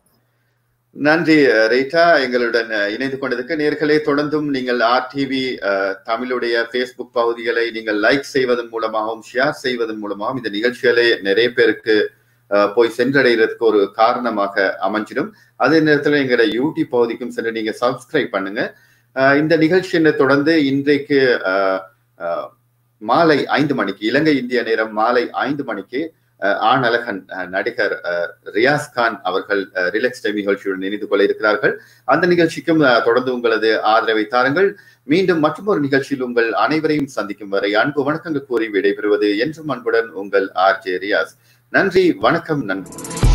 நன்றி அஹ், ரீட்டா எங்களுடன் அஹ், இணைந்து கொண்டதுக்கு நேர்களே தொடர்ந்தும் நீங்கள் ஆர்டிவி தமிழுடைய ஃபேஸ்புக் பகுதிகளை நீங்கள் லைக் செய்வதன் மூலமாகவும் ஷேர் செய்வதன் மூலமாகவும் இந்த நிகழ்ச்சிகளை நிறைய பேருக்கு அஹ், போய் சென்றடைகிறதுக்கு ஒரு காரணமாக அமைஞ்சிடும் அதே நேரத்தில் எங்களுடைய யூடியூப் பகுதிக்கும் சென்று நீங்க சப்ஸ்கிரைப் பண்ணுங்க அஹ், இந்த நிகழ்ச்சியை தொடர்ந்து இன்றைக்கு அஹ், அஹ், மாலை ஐந்து மணிக்கு இலங்கை இந்திய நேரம் மாலை ஐந்து மணிக்கு அஹ், ஆண் அழகன் அஹ், நடிகர் அஹ், ரியாஸ் கான் அவர்கள் ரிலாக்ஸ் டைம் நிகழ்ச்சியுடன் இணைந்து கொள்ள இருக்கிறார்கள் அந்த நிகழ்ச்சிக்கும் அஹ், தொடர்ந்து உங்களது ஆதரவை தாருங்கள் மீண்டும் மற்றொரு நிகழ்ச்சியில் உங்கள் அனைவரையும் சந்திக்கும் வரை அன்பு வணக்கங்கள் கூறி விடைபெறுவது என்றும் அன்புடன் உங்கள் ஆர் ஜே ரியாஸ் நன்றி வணக்கம் நன்றி